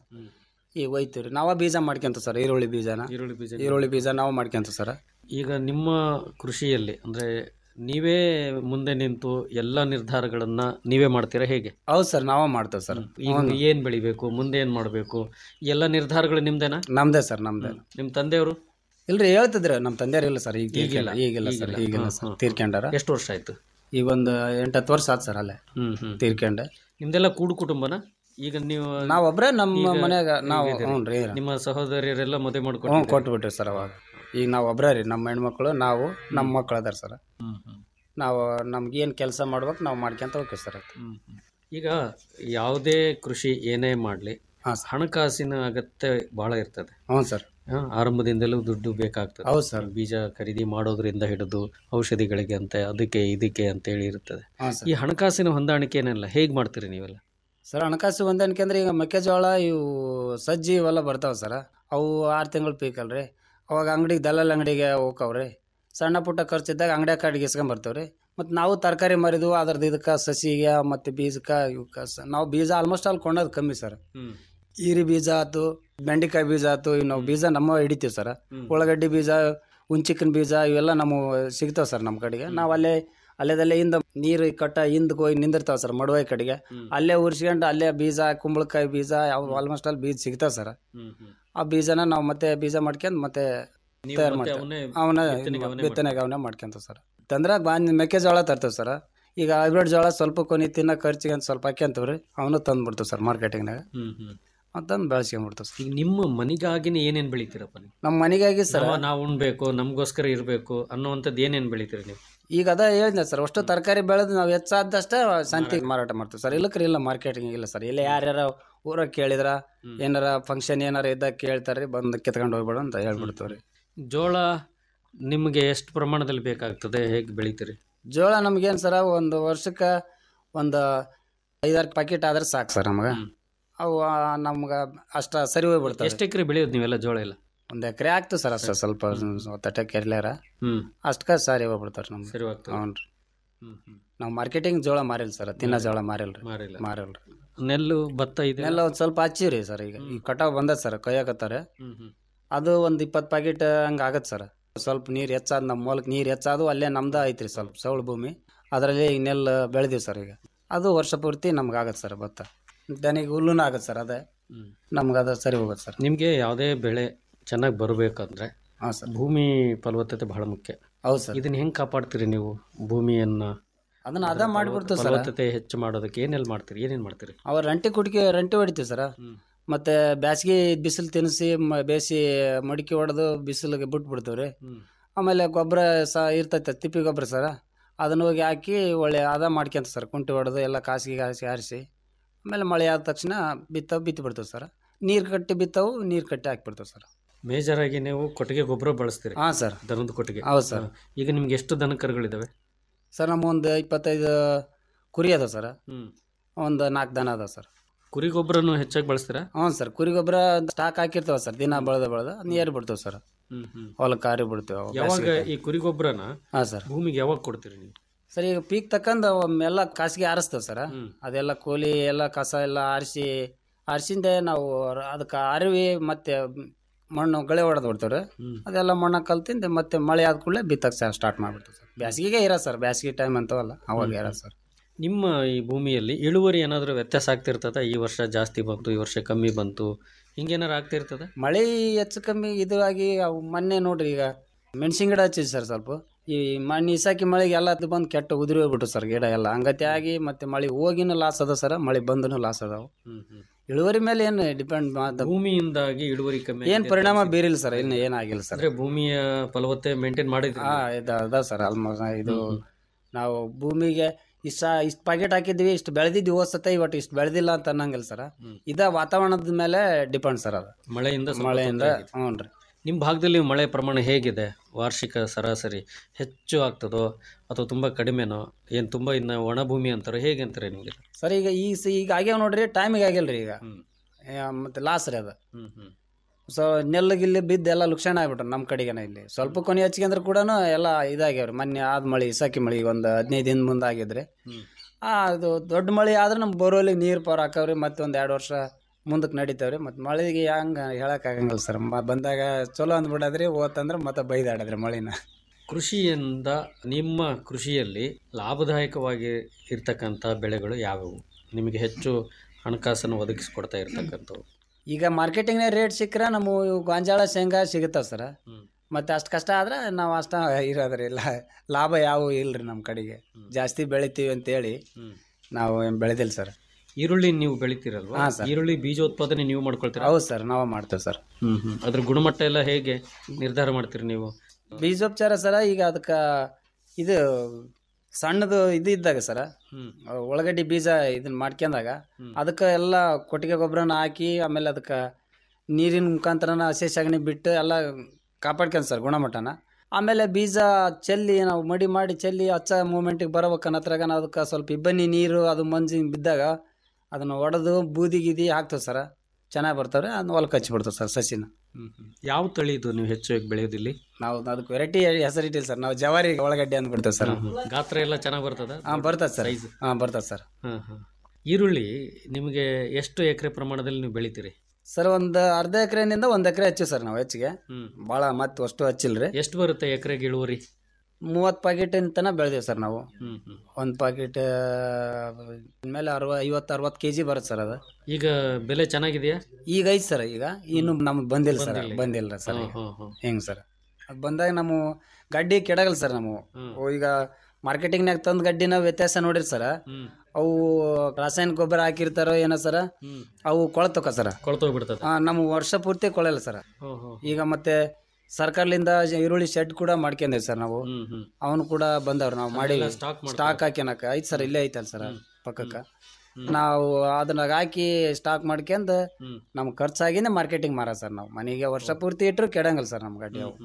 ಈಗ ಒಯ್ತೀವಿ ರೀ ನಾವ ಬೀಜ ಮಾಡ್ಕೊಂತ ಸರ್ ಈರುಳ್ಳಿ ಬೀಜನ ಈರುಳ್ಳಿ ಬೀಜ ಈರುಳ್ಳಿ ಬೀಜ ನಾವು ಮಾಡ್ಕೊಂತ ಸರ್ ಈಗ ನಿಮ್ಮ ಕೃಷಿಯಲ್ಲಿ ಅಂದ್ರೆ ನೀವೇ ಮುಂದೆ ನಿಂತು ಎಲ್ಲ ನಿರ್ಧಾರಗಳನ್ನ ನೀವೇ ಮಾಡ್ತೀರಾ ಹೇಗೆ ಹೌದು ಸರ್ ನಾವ ಮಾಡ್ತೇವೆ ಸರ್ ಈಗ ಏನ್ ಬೆಳಿಬೇಕು ಮುಂದೆ ಏನ್ ಮಾಡ್ಬೇಕು ಈ ಎಲ್ಲ ನಿರ್ಧಾರಗಳು ನಿಮ್ದೇನಾ ನಮ್ದೇ ಸರ್ ನಮ್ದೇ ನಿಮ್ ತಂದೆಯವರು ಇಲ್ರಿ ಹೇಳ್ತಿದ್ರು ನಮ್ಮ ತಂದೆಯವ್ರು ಇಲ್ಲ ಸರ್ ಈಗ ಈಗಿಲ್ಲ. ಈಗಿಲ್ಲ ಸರ್ ಈಗಿಲ್ಲ. ಈಗಿಲ್ಲ ಹ್ಮ್, ಸರ್ ಹ್ಮ್. ತೀರ್ಕೊಂಡಾರ ಎಷ್ಟು ವರ್ಷ ಆಯ್ತು ಈಗ ಒಂದು ಎಂಟು ಹತ್ತು ವರ್ಷ ಆಯ್ತು ಸರ್ ಅಲ್ಲೇ ಹ್ಮ್ ಹ್ಮ್ ತೀರ್ಕೊಂಡೆ ನಿಮ್ದೆಲ್ಲ ಕೂಡು ಕುಟುಂಬನ ಈಗ ನೀವು ನಾವೊಬ್ರೇ ನಮ್ಮ ಈಗ- ಮನ್ಯಾಗ ನಾವು ಈಗ ಇದೀರಿ. ಹ್ಞೂ ರೀ ನಿಮ್ಮ ಸಹೋದರಿಯರೆಲ್ಲ ಮದುವೆ ಹ್ಞೂ ಮಾಡ್ಕೊಂಡು ಕೊಟ್ಬಿಟ್ರಿ ಸರ್ ಅವಾಗ ಈಗ ನಾವು ಒಬ್ರೇ ರೀ ನಮ್ಮ ಹೆಣ್ಮಕ್ಳು ನಾವು ನಮ್ಮ ಮಕ್ಳು ಅದಾರ ಸರ್ ನಾವು ನಮ್ಗೇನು ಕೆಲಸ ಮಾಡ್ಬೇಕು ನಾವು ಮಾಡ್ಕೊಂತ ಹೋಗ್ತೀವಿ ಸರ್ ಈಗ ಯಾವುದೇ ಕೃಷಿ ಏನೇ ಮಾಡಲಿ ಹಣಕಾಸಿನ ಅಗತ್ಯ ಬಹಳ ಇರ್ತದೆ ಹ್ಞೂ ಸರ್ ಹಾ, ಆರಂಭದಿಂದಲೂ ದುಡ್ಡು ಬೇಕಾಗ್ತದೆ ಹೌದು ಸರ್. ಬೀಜ ಖರೀದಿ ಮಾಡೋದ್ರಿಂದ ಹಿಡಿದು ಔಷಧಿಗಳಿಗೆ ಅಂತ ಅದಕ್ಕೆ ಇದಕ್ಕೆ ಅಂತೇಳಿ ಇರ್ತದೆ ಹಾಂ ಸರ್ ಈ ಹಣಕಾಸಿನ ಹೊಂದಾಣಿಕೆ ಏನೆಲ್ಲ ಹೇಗೆ ಮಾಡ್ತೀರಿ ನೀವೆಲ್ಲ ಸರ್ ಹಣಕಾಸು ಹೊಂದಾಣಿಕೆ ಅಂದ್ರೆ ಈಗ ಮೆಕ್ಕೆಜೋಳ ಇವು ಸಜ್ಜಿ ಇವೆಲ್ಲ ಬರ್ತಾವೆ ಸರ್ ಅವು ಆರು ತಿಂಗಳು ಪೀಕ್ ಅಲ್ರಿ ಅವಾಗ ಅಂಗಡಿಗೆ ದಲ್ಲಾಳ ಅಂಗಡಿಗೆ ಹೋಗ್ತಾವ್ರಿ ಸಣ್ಣ ಪುಟ್ಟ ಖರ್ಚಿದ್ದಾಗ ಅಂಗಡಿಯಾಗ ಕಡೆಗೆ ಇಸ್ಕೊಂಡ್ ಬರ್ತಾವ್ರಿ ಮತ್ತು ನಾವು ತರಕಾರಿ ಮರಿದು ಅದ್ರದ್ದು ಇದಕ್ಕೆ ಸಸಿಗೆ ಮತ್ತು ಬೀಜಕ್ಕೆ ಇವಕ್ಕೆ ಸ ನಾವು ಬೀಜ ಆಲ್ಮೋಸ್ಟ್ ಅಲ್ಲಿ ಕೊಂಡೋದು ಕಮ್ಮಿ ಸರ್ ಈರಿ ಬೀಜ ಆಯ್ತು ಬೆಂಡೆಕಾಯಿ ಬೀಜ ಆಯ್ತು ಇವು ನಾವು ಬೀಜ ನಮ್ಮ ಹಿಡಿತೀವಿ ಸರ್ ಉಳ್ಳಾಗಡ್ಡಿ ಬೀಜ ಹುಂಚಿಕನ್ ಬೀಜ ಇವೆಲ್ಲ ನಮ್ಮ ಸಿಗ್ತಾವೆ ಸರ್ ನಮ್ಮ ಕಡೆಗೆ ನಾವು ಅಲ್ಲೇ ಅಲ್ಲೇದಲ್ಲೇ ಹಿಂದ ನೀರು ಕಟ್ಟ ಹಿಂದಕ್ಕೆ ಹೋಗಿ ನಿಂದಿರ್ತಾವೆ ಸರ್ ಮಡುವೆ ಕಡೆಗೆ ಅಲ್ಲೇ ಉರ್ಸ್ಕೊಂಡು ಅಲ್ಲೇ ಬೀಜ ಕುಂಬಳಕಾಯಿ ಬೀಜ ಯಾವ ಆಲ್ಮೋಸ್ಟ್ ಅಲ್ಲಿ ಬೀಜ ಸಿಗ್ತಾವೆ ಸರ್ ಆ ಬೀಜನ ನಾವು ಮತ್ತೆ ಬೀಜ ಮಾಡ್ಕೊಂಡು ಮತ್ತೆ ನೀವು ತಯಾರು ಮತ್ತೆ ಮಾಡ್ತೇವೆ ಅವನ್ನೇ ಅವನ್ನ ಬಿತ್ತನೆಗೆ ಅವನ್ನೇ ಬಿತ್ತನೆಗೆ ಅವನ್ನೇ ಮಾಡ್ಕೊಂತ ಸರ್ ತಂದ್ರೆ ಬಾಂದ್ ಮೆಕ್ಕೆಜೋಳ ತರ್ತೇವೆ ಸರ್ ಈಗ ಹೈಬ್ರಿಡ್ ಜೋಳ ಸ್ವಲ್ಪ ಕೊನಿ ತಿನ್ನೋ ಖರ್ಚಿಗೆ ಅಂತ ಸ್ವಲ್ಪ ಹಾಕ್ಯಂತವ್ರಿ ಅವನು ತಂದ್ಬಿಡ್ತೇವೆ ಸರ್ ಮಾರ್ಕೆಟಿಂಗ್ನಾಗ ಹ್ಮ್ ಹ್ಮ್ ಅಂತಂದು ಬೆಳೆಸ್ಕೊಂಡ್ಬಿಡ್ತೀವಿ ಸರ್ ಈಗ ನಿಮ್ಮ ಮನೆಗಾಗಿನೇ ಏನೇನು ಬೆಳಿತೀರಪ್ಪ ನೀವು ನಮ್ಮ ಮನೆಗಾಗಿ ಸರ್ ನಾವು- ನಾವು ಉಣ್ಬೇಕು ನಮಗೋಸ್ಕರ ಇರಬೇಕು ಅನ್ನುವಂಥದ್ದು ಏನೇನು ಬೆಳಿತೀರಿ ನೀವು ಈಗ ಅದ ಹೇಳಿದ್ನ ಸರ್ ಅಷ್ಟು ತರಕಾರಿ ಬೆಳೆದು ನಾವು ಹೆಚ್ಚಾದಷ್ಟೇ ಸಂತಿಗೆ ಮಾರಾಟ ಮಾಡ್ತೀವಿ ಸರ್ ಇಲ್ಲಕ್ರಿ ಇಲ್ಲ ಮಾರ್ಕೆಟಿಂಗ್ ಇಲ್ಲ ಸರ್ ಇಲ್ಲ ಯಾರ್ಯಾರ ಊರಾಗ ಕೇಳಿದ್ರ ಏನಾರ ಫಂಕ್ಷನ್ ಏನಾರ ಇದ್ದಾಗ ಕೇಳ್ತಾರ್ರಿ ಬಂದು ಕಿತ್ಕೊಂಡು ಹೋಗ್ಬೇಡ ಅಂತ ಹೇಳ್ಬಿಡ್ತೀವಿ ರೀ ಜೋಳ ನಿಮಗೆ ಎಷ್ಟು ಪ್ರಮಾಣದಲ್ಲಿ ಬೇಕಾಗ್ತದೆ ಹೇಗೆ ಬೆಳಿತೀರಿ ಜೋಳ ನಮ್ಗೇನು ಸರ ಒಂದು ವರ್ಷಕ್ಕೆ ಒಂದು ಐದಾರು ಪ್ಯಾಕೆಟ್ ಆದ್ರೆ ಸಾಕು ಸರ್ ನಮಗೆ ಅವು ನಮ್ಗೆ ಅಷ್ಟ ಸರಿ ಹೋಗ್ಬಿಡ್ತಾವೆ ಎಷ್ಟು ಎಕರೆ ಬೆಳೆಯೋದು ನೀವೆಲ್ಲ ಜೋಳ ಎಲ್ಲ ಒಂದು ಎಕರೆ ಆಗ್ತದೆ ಸರ್ ಅಷ್ಟ ಸ್ವಲ್ಪ ತಟ್ಟೆ ಕೆರ್ಲ್ಯಾರ ಹ್ಮ್ ಅಷ್ಟಕ್ಕೆ ಸಾರಿ ಹೋಗ್ಬಿಡ್ತಾರೆ ನಮ್ಗೆ ಸರಿ ಹೋಗ್ತದೆ ಹ್ಞೂ ರೀ ಹ್ಮ್ ಹ್ಮ್ ನಾವು ಮಾರ್ಕೆಟಿಂಗ್ ಜೋಳ ಮಾರಿಲ್ಲ ಸರ್ ತಿನ್ನೋ ಜೋಳ ಮಾರಿಲ್ಲ ರೀ ಮಾರಿಲ್ಲ. ಮಾರಿಲ್ಲ ರೀ ನೆಲ್ಲು ಭತ್ತ ಇದೆ ಎಲ್ಲ ಒಂದು ಸ್ವಲ್ಪ ಹಚ್ಚಿವ್ರಿ ಸರ್ ಈಗ ಈ ಕಟಾವ್ ಬಂದದ ಸರ್ ಕೊಯ್ಯಾಕತ್ತಾರೆ ಹ್ಮ್ ಹ್ಮ್ ಅದು ಒಂದು ಇಪ್ಪತ್ತು ಪ್ಯಾಕೆಟ್ ಹಂಗೆ ಆಗತ್ತೆ ಸರ್ ಸ್ವಲ್ಪ ನೀರು ಹೆಚ್ಚಾದ ನಮ್ಮ ಮೂಲಕ ನೀರು ಹೆಚ್ಚಾದು ಅಲ್ಲೇ ನಮ್ದು ಐತ್ರಿ ಸ್ವಲ್ಪ ಸೌಳು ಭೂಮಿ ಅದರಲ್ಲಿ ಈಗ ನೆಲ್ಲು ಬೆಳೆದೀವಿ ಸರ್ ಈಗ ಅದು ವರ್ಷ ಪೂರ್ತಿ ನಮ್ಗೆ ಆಗತ್ತೆ ಸರ್ ಭತ್ತ ದನಿಗೆ ಹುಲ್ಲುನು ಆಗತ್ತೆ ಸರ್ ಅದೇ ಹ್ಮ್. ನಮ್ಗೆ ಅದು ಸರಿ ಹೋಗುತ್ತೆ ಸರ್ ನಿಮಗೆ ಯಾವುದೇ ಬೆಳೆ ಚೆನ್ನಾಗಿ ಬರಬೇಕಂದ್ರೆ ಹಾಂ ಸರ್ ಭೂಮಿ ಫಲವತ್ತತೆ ಬಹಳ ಮುಖ್ಯ ಹೌದು ಸರ್ ಇದನ್ನ ಹೆಂಗೆ ಕಾಪಾಡ್ತೀರಿ ನೀವು ಭೂಮಿಯನ್ನ ಅದನ್ನ ಅದ ಮಾಡಿಬಿಡ್ತೀವಿ ಸರ್ ಫಲವತ್ತತೆ ಹೆಚ್ಚು ಮಾಡೋದಕ್ಕೆ ಏನೆಲ್ಲ ಮಾಡ್ತೀರಿ ಏನೇನು ಮಾಡ್ತೀರಿ ಅವ್ರ ರಂಟಿ ಕುಡಿಕೆ ರಂಟಿ ಹೊಡಿತೀವಿ ಸರ ಮತ್ತೆ ಬ್ಯಾಸ್ಗೆ ಬಿಸಿಲು ತಿನ್ನಿಸಿ ಮ- ಬೇಸಿ ಮಡಿಕೆ ಹೊಡೆದು ಬಿಸಿಲಿಗೆ ಬಿಟ್ಟು ಬಿಡ್ತೀವಿ ರೀ ಆಮೇಲೆ ಗೊಬ್ಬರ ಸಹ ಇರ್ತೈತೆ ತಿಪ್ಪಿ ಗೊಬ್ಬರ ಸರ ಅದನ್ನ ಹೋಗಿ ಹಾಕಿ ಒಳ್ಳೆ ಅದ ಮಾಡ್ಕೊಂತ ಸರ್ ಕುಂಟಿ ಹೊಡೆದು ಎಲ್ಲ ಕಾಸಿಗೆ ಕಾಸಿ ಆರಿಸಿ ಆಮೇಲೆ ಮಳೆ ಆದ ತಕ್ಷಣ ಬಿತ್ತವು ಬಿತ್ತಿ ಬಿಡ್ತೀವಿ ಸರ್ ನೀರು ಕಟ್ಟಿ ಬಿತ್ತವು ನೀರು ಕಟ್ಟಿ ಹಾಕ್ಬಿಡ್ತೀವಿ ಸರ್ ಮೇಜರ್ ಆಗಿ ನೀವು ಕೊಟ್ಟಿಗೆ ಗೊಬ್ಬರ ಬಳಸ್ತೀರಿ ಹಾಂ ಸರ್ ದನದ ಕೊಟ್ಟಿಗೆ ಹೌದು ಸರ್. ಹಾ. ಈಗ ನಿಮ್ಗೆ ಎಷ್ಟು ದನ ಕರುಗಳಿದಾವೆ ಸರ್ ನಮ್ಮ ಒಂದು ಇಪ್ಪತ್ತೈದು ಕುರಿ ಅದಾವ ಸರ್ ಹ್ಮ್ ಒಂದು ನಾಲ್ಕು ದನ ಅದಾವ ಸರ್ ಕುರಿ ಗೊಬ್ಬರನು ಹೆಚ್ಚಾಗಿ ಬಳಸ್ತೀರಾ ಹ್ಞೂ ಸರ್ ಕುರಿ ಗೊಬ್ಬರ ಸ್ಟಾಕ್ ಹಾಕಿರ್ತಾವ ಸರ್ ದಿನ ಬೆಳೆದ ಬೆಳೆದ ನೀರು ಬಿಡ್ತೀವಿ ಸರ್ ಹ್ಮ್ ಹ್ಮ್ ಹೊಲಕ್ಕೆ ಕಾರಿ ಬಿಡ್ತೀವಿ ಅವು ಯಾವಾಗ ಬೇಸಿಗೆ ಈ ಕುರಿ ಗೊಬ್ಬರನ ಹಾಂ ಸರ್ ಭೂಮಿಗೆ ಯಾವಾಗ ಕೊಡ್ತೀರಿ ನೀವು ಸರ್ ಈಗ ಪೀಕ್ ತಕ್ಕಂದು ಎಲ್ಲ ಕಾಸಿಗೆ ಆರಿಸ್ತೇವೆ ಸರ್ ಅದೆಲ್ಲ ಕೂಲಿ ಎಲ್ಲ ಕಸ ಎಲ್ಲ ಆರಿಸಿ ಆರಿಸಿಂದೆ ನಾವು ಅದಕ್ಕೆ ಅರಿವಿ ಮತ್ತೆ ಮಣ್ಣು ಗಳೆ ಹೊಡೆದು ಬಿಡ್ತೇವೆ ಅದೆಲ್ಲ ಮಣ್ಣು ಕಲ್ತಿಂದ ಮತ್ತೆ ಮಳೆ ಆದ ಕೂಡಲೇ ಬಿತ್ತಕ್ಕೆ ಸರ್ ಸ್ಟಾರ್ಟ್ ಮಾಡಿಬಿಡ್ತೀವಿ ಸರ್ ಬ್ಯಾಸಿಗೆಗೆ ಇರೋ ಸರ್ ಬ್ಯಾಸಿಗೆ ಟೈಮ್ ಅಂತವಲ್ಲ ಅವಾಗ ಇರೋ ಸರ್ ನಿಮ್ಮ ಈ ಭೂಮಿಯಲ್ಲಿ ಇಳುವರಿ ಏನಾದರೂ ವ್ಯತ್ಯಾಸ ಆಗ್ತಿರ್ತದ ಈ ವರ್ಷ ಜಾಸ್ತಿ ಬಂತು ಈ ವರ್ಷ ಕಮ್ಮಿ ಬಂತು ಹಿಂಗೇನಾರು ಆಗ್ತಿರ್ತದ ಮಳೆ ಹೆಚ್ಚು ಕಮ್ಮಿ ಇದು ಆಗಿ ಅವು ಮೊನ್ನೆ ನೋಡ್ರಿ ಈಗ ಮೆಣಸಿನ ಗಿಡ ಹಚ್ಚಿದ್ ಸರ್ ಸ್ವಲ್ಪ ಈ ಮಣ್ಣು ಇಸಾಕಿ ಮಳೆಗೆ ಎಲ್ಲ ಅದು ಬಂದು ಕೆಟ್ಟ ಉದುರಿ ಹೋಗ್ಬಿಟ್ಟು ಸರ್ ಗಿಡ ಎಲ್ಲ ಹಂಗತಿ ಆಗಿ ಮತ್ತೆ ಮಳೆ ಹೋಗಿನೂ ಲಾಸ್ ಅದ ಸರ್ ಮಳೆ ಬಂದನು ಲಾಸ್ ಅದಾವು ಇಳುವರಿ ಮೇಲೆ ಏನು ಡಿಪೆಂಡ್ ಭೂಮಿಯಿಂದಾಗಿ ಇಳುವರಿ ಕಮ್ಮಿ ಏನ್ ಪರಿಣಾಮ ಬೀರಿಲ್ಲ ಸರ್ ಇನ್ನು ಏನಾಗಿಲ್ಲ ಸರ್ ಅಂದ್ರೆ ಭೂಮಿಯ ಫಲವತ್ತೆ ಮೇಂಟೈನ್ ಮಾಡಿದ್ರಿ ಹಾ ಇದು ಅದ ಸರ್ ಆಲ್ಮೋಸ್ಟ್ ಇದು ನಾವು ಭೂಮಿಗೆ ಇಷ್ಟ ಇಷ್ಟು ಪ್ಯಾಕೆಟ್ ಹಾಕಿದ್ವಿ ಇಷ್ಟು ಬೆಳೆದಿದ್ವಿ ಹೋಸತ್ತೆ ಇವತ್ತು ಇಷ್ಟು ಬೆಳೆದಿಲ್ಲ ಅಂತ ಅನ್ನಂಗಿಲ್ಲ ಸರ್ ಇದ ವಾತಾವರಣದ ಮೇಲೆ ಡಿಪೆಂಡ್ ಸರ್ ಅದು ಮಳೆಯಿಂದ ಸ್ವಲ್ಪ ಮಳೆಯಿಂದ ತೊಂದ್ರೆ ಆಗಿದೆ. ಹ್ಞೂ ರೀ ನಿಮ್ಮ ಭಾಗದಲ್ಲಿ ಮಳೆ ಪ್ರಮಾಣ ಹೇಗಿದೆ ವಾರ್ಷಿಕ ಸರಾಸರಿ ಹೆಚ್ಚು ಆಗ್ತದೋ ಅಥವಾ ತುಂಬ ಕಡಿಮೆನೋ ಏನು ತುಂಬ ಇನ್ನು ಒಣ ಭೂಮಿ ಅಂತಾರೆ ಹೇಗೆ ಅಂತಾರೆ ನಿಮಗೆ ಸರ್ ಈಗ ಈ ಸ- ಈಗ ಆಗ್ಯಾವ ನೋಡ್ರಿ ಟೈಮಿಗೆ ಆಗಿಲ್ಲ ರೀ ಈಗ ಆ, ಮತ್ತೆ ಲಾಸ್ ರೀ ಅದು ಹ್ಮ್ ಹ್ಮ್ ಸೊ ನೆಲ್ಲಗಿಲ್ಲಿ ಬಿದ್ದು ಎಲ್ಲ ಲುಕ್ಷಣ ಆಗ್ಬಿಟ್ರು ನಮ್ಮ ಕಡೆಗೇನ ಇಲ್ಲಿ ಸ್ವಲ್ಪ ಕೊನೆ ಹಚ್ಕೊಂಡ್ರೆ ಕೂಡ ಎಲ್ಲ ಇದಾಗ್ಯಾವ್ರಿ ಮೊನ್ನೆ ಆದ ಮಳೆ ಇಸಾಕಿ ಮಳೆ ಈಗ ಒಂದು ಹದಿನೈದು ದಿನ ಮುಂದೆ ಆಗಿದ್ರಿ ಆ ಅದು ದೊಡ್ಡ ಮಳೆ ಆದ್ರೆ ನಮ್ಮ ಬೋರ್ವೆಲಿಗೆ ನೀರು ಪವರ್ ಹಾಕವ್ರಿ ಮತ್ತೆ ಒಂದು ಎರಡು ವರ್ಷ ಮುಂದಕ್ಕೆ ನಡೀತಾವ್ರಿ ಮತ್ತು ಮಳೆಗೆ ಹಂಗೆ ಹೇಳೋಕ್ಕಾಗಂಗಿಲ್ಲ ಸರ್ ಮ ಬಂದಾಗ ಚಲೋ ಅಂದ್ಬಿಡದ್ರಿ ಓತಂದ್ರೆ ಮತ್ತೆ ಬೈದಾಡದ್ರಿ ಮಳಿನ ಕೃಷಿಯಿಂದ ನಿಮ್ಮ ಕೃಷಿಯಲ್ಲಿ ಲಾಭದಾಯಕವಾಗಿ ಇರ್ತಕ್ಕಂಥ ಬೆಳೆಗಳು ಯಾವುವು ನಿಮಗೆ ಹೆಚ್ಚು ಹಣಕಾಸನ್ನು ಒದಗಿಸಿಕೊಡ್ತಾ ಇರ್ತಕ್ಕಂಥವು ಈಗ ಮಾರ್ಕೆಟಿಂಗ್ನಾಗ ರೇಟ್ ಸಿಕ್ಕರೆ ನಮ್ಮ ಇವು ಗೊಂಜಾಳ ಶೇಂಗಾ ಸಿಗುತ್ತಾವ ಸರ್ ಮತ್ತೆ ಅಷ್ಟು ಕಷ್ಟ ಆದ್ರೆ ನಾವು ಅಷ್ಟ ಇರೋದ್ರಿ ಇಲ್ಲ ಲಾಭ ಯಾವ ಇಲ್ರಿ ನಮ್ಮ ಕಡೆಗೆ ಜಾಸ್ತಿ ಬೆಳಿತೀವಿ ಅಂತೇಳಿ ನಾವು ಏನ್ ಬೆಳೆದಿಲ್ಲ ಸರ್ ಈರುಳ್ಳಿ ನೀವು ಬೆಳಿತೀರಲ್ವಾ ಹಾಂ ಸರ್. ಈರುಳ್ಳಿ ಬೀಜೋತ್ಪಾದನೆ ನೀವು ಮಾಡ್ಕೊಳ್ತೀರಾ ಹೌದು ಸರ್ ನಾವು ಮಾಡ್ತೇವೆ ಸರ್ ಹ್ಮ್ ಹ್ಮ್ ಅದ್ರ ಗುಣಮಟ್ಟ ಎಲ್ಲ ಹೇಗೆ ನಿರ್ಧಾರ ಮಾಡ್ತೀರಿ ನೀವು ಬೀಜೋಪಚಾರ ಸರ ಈಗ ಅದಕ್ಕೆ ಇದು ಸಣ್ಣದು ಇದು ಇದ್ದಾಗ ಸರ ಹ್ಮ್. ಉಳ್ಳಾಗಡ್ಡಿ ಬೀಜ ಇದನ್ನ ಮಾಡ್ಕೊಂಡಾಗ ಅದಕ್ಕೆ ಎಲ್ಲ ಕೊಟ್ಟಿಗೆ ಗೊಬ್ಬರನ ಹಾಕಿ ಆಮೇಲೆ ಅದಕ್ಕೆ ನೀರಿನ ಮುಖಾಂತರನ ಹಸಿ ಸಗಣಿ ಬಿಟ್ಟು ಎಲ್ಲ ಕಾಪಾಡ್ಕೊಂಡ್ ಸರ್ ಗುಣಮಟ್ಟನ ಆಮೇಲೆ ಬೀಜ ಚೆಲ್ಲಿ ನಾವು ಮಡಿ ಮಾಡಿ ಚೆಲ್ಲಿ ಹಚ್ಚ ಮೂಮೆಂಟಿಗೆ ಬರ್ಬೇಕು ಅನ್ನತ್ರಾಗ ನಾವು ಅದಕ್ಕೆ ಸ್ವಲ್ಪ ಇಬ್ಬನಿ ನೀರು ಅದು ಮಂಜು ಬಿದ್ದಾಗ ಅದನ್ನು ಒಡೆದು ಬೂದಿ ಗೀದಿ ಹಾಕ್ತೇವೆ ಸರ್ ಚೆನ್ನಾಗಿ ಬರ್ತಾವ್ರೆ ಅದನ್ನ ಹೊಲಕ್ಕೆ ಹಚ್ಚಿಬಿಡ್ತೇವೆ ಸರ್ ಸಸಿನ ಹ್ಮ್ ಹ್ಮ್. ಯಾವ ತಳಿ ಇದು ನೀವು ಹೆಚ್ಚಾಗಿ ಬೆಳೆಯೋದಿಲ್ಲಿ ನಾವು ಅದಕ್ಕೆ ವೆರೈಟಿ ಹೆಸರಿಟ್ಟಿಲ್ಲ ಸರ್ ನಾವು ಜವಾರಿ ಒಳಗಡ್ಡೆ ಅಂದ್ಬಿಡ್ತೇವೆ ಸರ್ ಗಾತ್ರ ಎಲ್ಲ ಚೆನ್ನಾಗಿ ಬರ್ತದ ಹಾಂ ಬರ್ತದೆ ಸರ್ ಹಾಂ ಬರ್ತದೆ ಸರ್ ಹಾಂ ಹಾಂ ಈರುಳ್ಳಿ ನಿಮಗೆ ಎಷ್ಟು ಎಕರೆ ಪ್ರಮಾಣದಲ್ಲಿ ನೀವು ಬೆಳಿತೀರಿ ಸರ್ ಒಂದು ಅರ್ಧ ಎಕರೆನಿಂದ ಒಂದು ಎಕರೆ ಹಚ್ಚು ಸರ್ ನಾವು ಹೆಚ್ಚಿಗೆ ಹ್ಮ್. ಭಾಳ ಮತ್ತೆ ಅಷ್ಟು ಹಚ್ಚಿಲ್ರಿ ಎಷ್ಟು ಬರುತ್ತೆ ಎಕರೆಗೆ ಇಳುವರಿ ಮೂವತ್ತು ಪ್ಯಾಕೆಟಿನ ತನಕ ಬೆಳೆದೇವೆ ಸರ್ ನಾವು ಹ್ಮ್ ಹ್ಮ್ ಒಂದು ಪ್ಯಾಕೆಟ್ ಮೇಲೆ ಅರವ ಐವತ್ತು ಅರವತ್ತು ಕೆ ಜಿ ಬರುತ್ತೆ ಸರ್ ಅದು ಈಗ ಬೆಲೆ ಚೆನ್ನಾಗಿದೆಯಾ ಈಗ ಐತೆ ಸರ್ ಈಗ ಇನ್ನು ನಮ್ಗೆ ಬಂದಿಲ್ಲ ಸರ್ ಬಂದಿಲ್ಲ. ಬಂದಿಲ್ಲ ಸರ್ ಹ್ಮ್, ಹ್ಮ್, ಹ್ಮ್. ಹೆಂಗೆ ಸರ್ ಅದು ಬಂದಾಗ ನಮ್ಮ ಗಡ್ಡಿ ಕೆಡಗಲ್ಲ ಸರ್ ನಾವು ಓ, ಈಗ ಮಾರ್ಕೆಟಿಂಗ್ನಾಗ ತಂದ್ ಗಡ್ಡಿನ ವ್ಯತ್ಯಾಸ ನೋಡಿರಿ ಸರ ಅವು ರಾಸಾಯನಿಕ ಗೊಬ್ಬರ ಹಾಕಿರ್ತಾರೋ ಏನೋ ಸರ ಅವು ಕೊಳತಕ್ಕ ಸರ ಕೊಳ್ತೋಗ್ಬಿಡ್ತದೆ ಆ, ನಮ್ಮ ವರ್ಷ ಪೂರ್ತಿ ಕೊಳೆಲ್ಲ ಸರ ಈಗ ಮತ್ತೆ ಸರ್ಕಾರದಿಂದ ಈರುಳ್ಳಿ ಶೆಡ್ ಕೂಡ ಮಾಡ್ಕೊಂಡೇವಿ ಸರ್ ನಾವು ಅವನು ಕೂಡ ಬಂದವ್ರು ನಾವು ಮಾಡಿ ಅದೆಲ್ಲ stock ಮಾಡ್ತಾರೆ. ಸ್ಟಾಕ್ ಹಾಕ್ಯನಕ ಐತ್ ಸರ್ ಇಲ್ಲೇ ಐತಲ್ಲ ಸರ್ ಪಕ್ಕಕ್ಕ ನಾವು ಅದನ್ನ ಹಾಕಿ ಸ್ಟಾಕ್ ಮಾಡ್ಕೊಂಡ್ ನಮ್ ಖರ್ಚಾಗಿನೇ ಮಾರ್ಕೆಟಿಂಗ್ ಮಾರ ಸರ್ ನಾವು ಮನೆಗೆ ವರ್ಷ ಪೂರ್ತಿ ಇಟ್ರು ಕೆಡಂಗಲ್ಲ ಸರ್ ನಮ್ ಗಾಡಿ ಅವು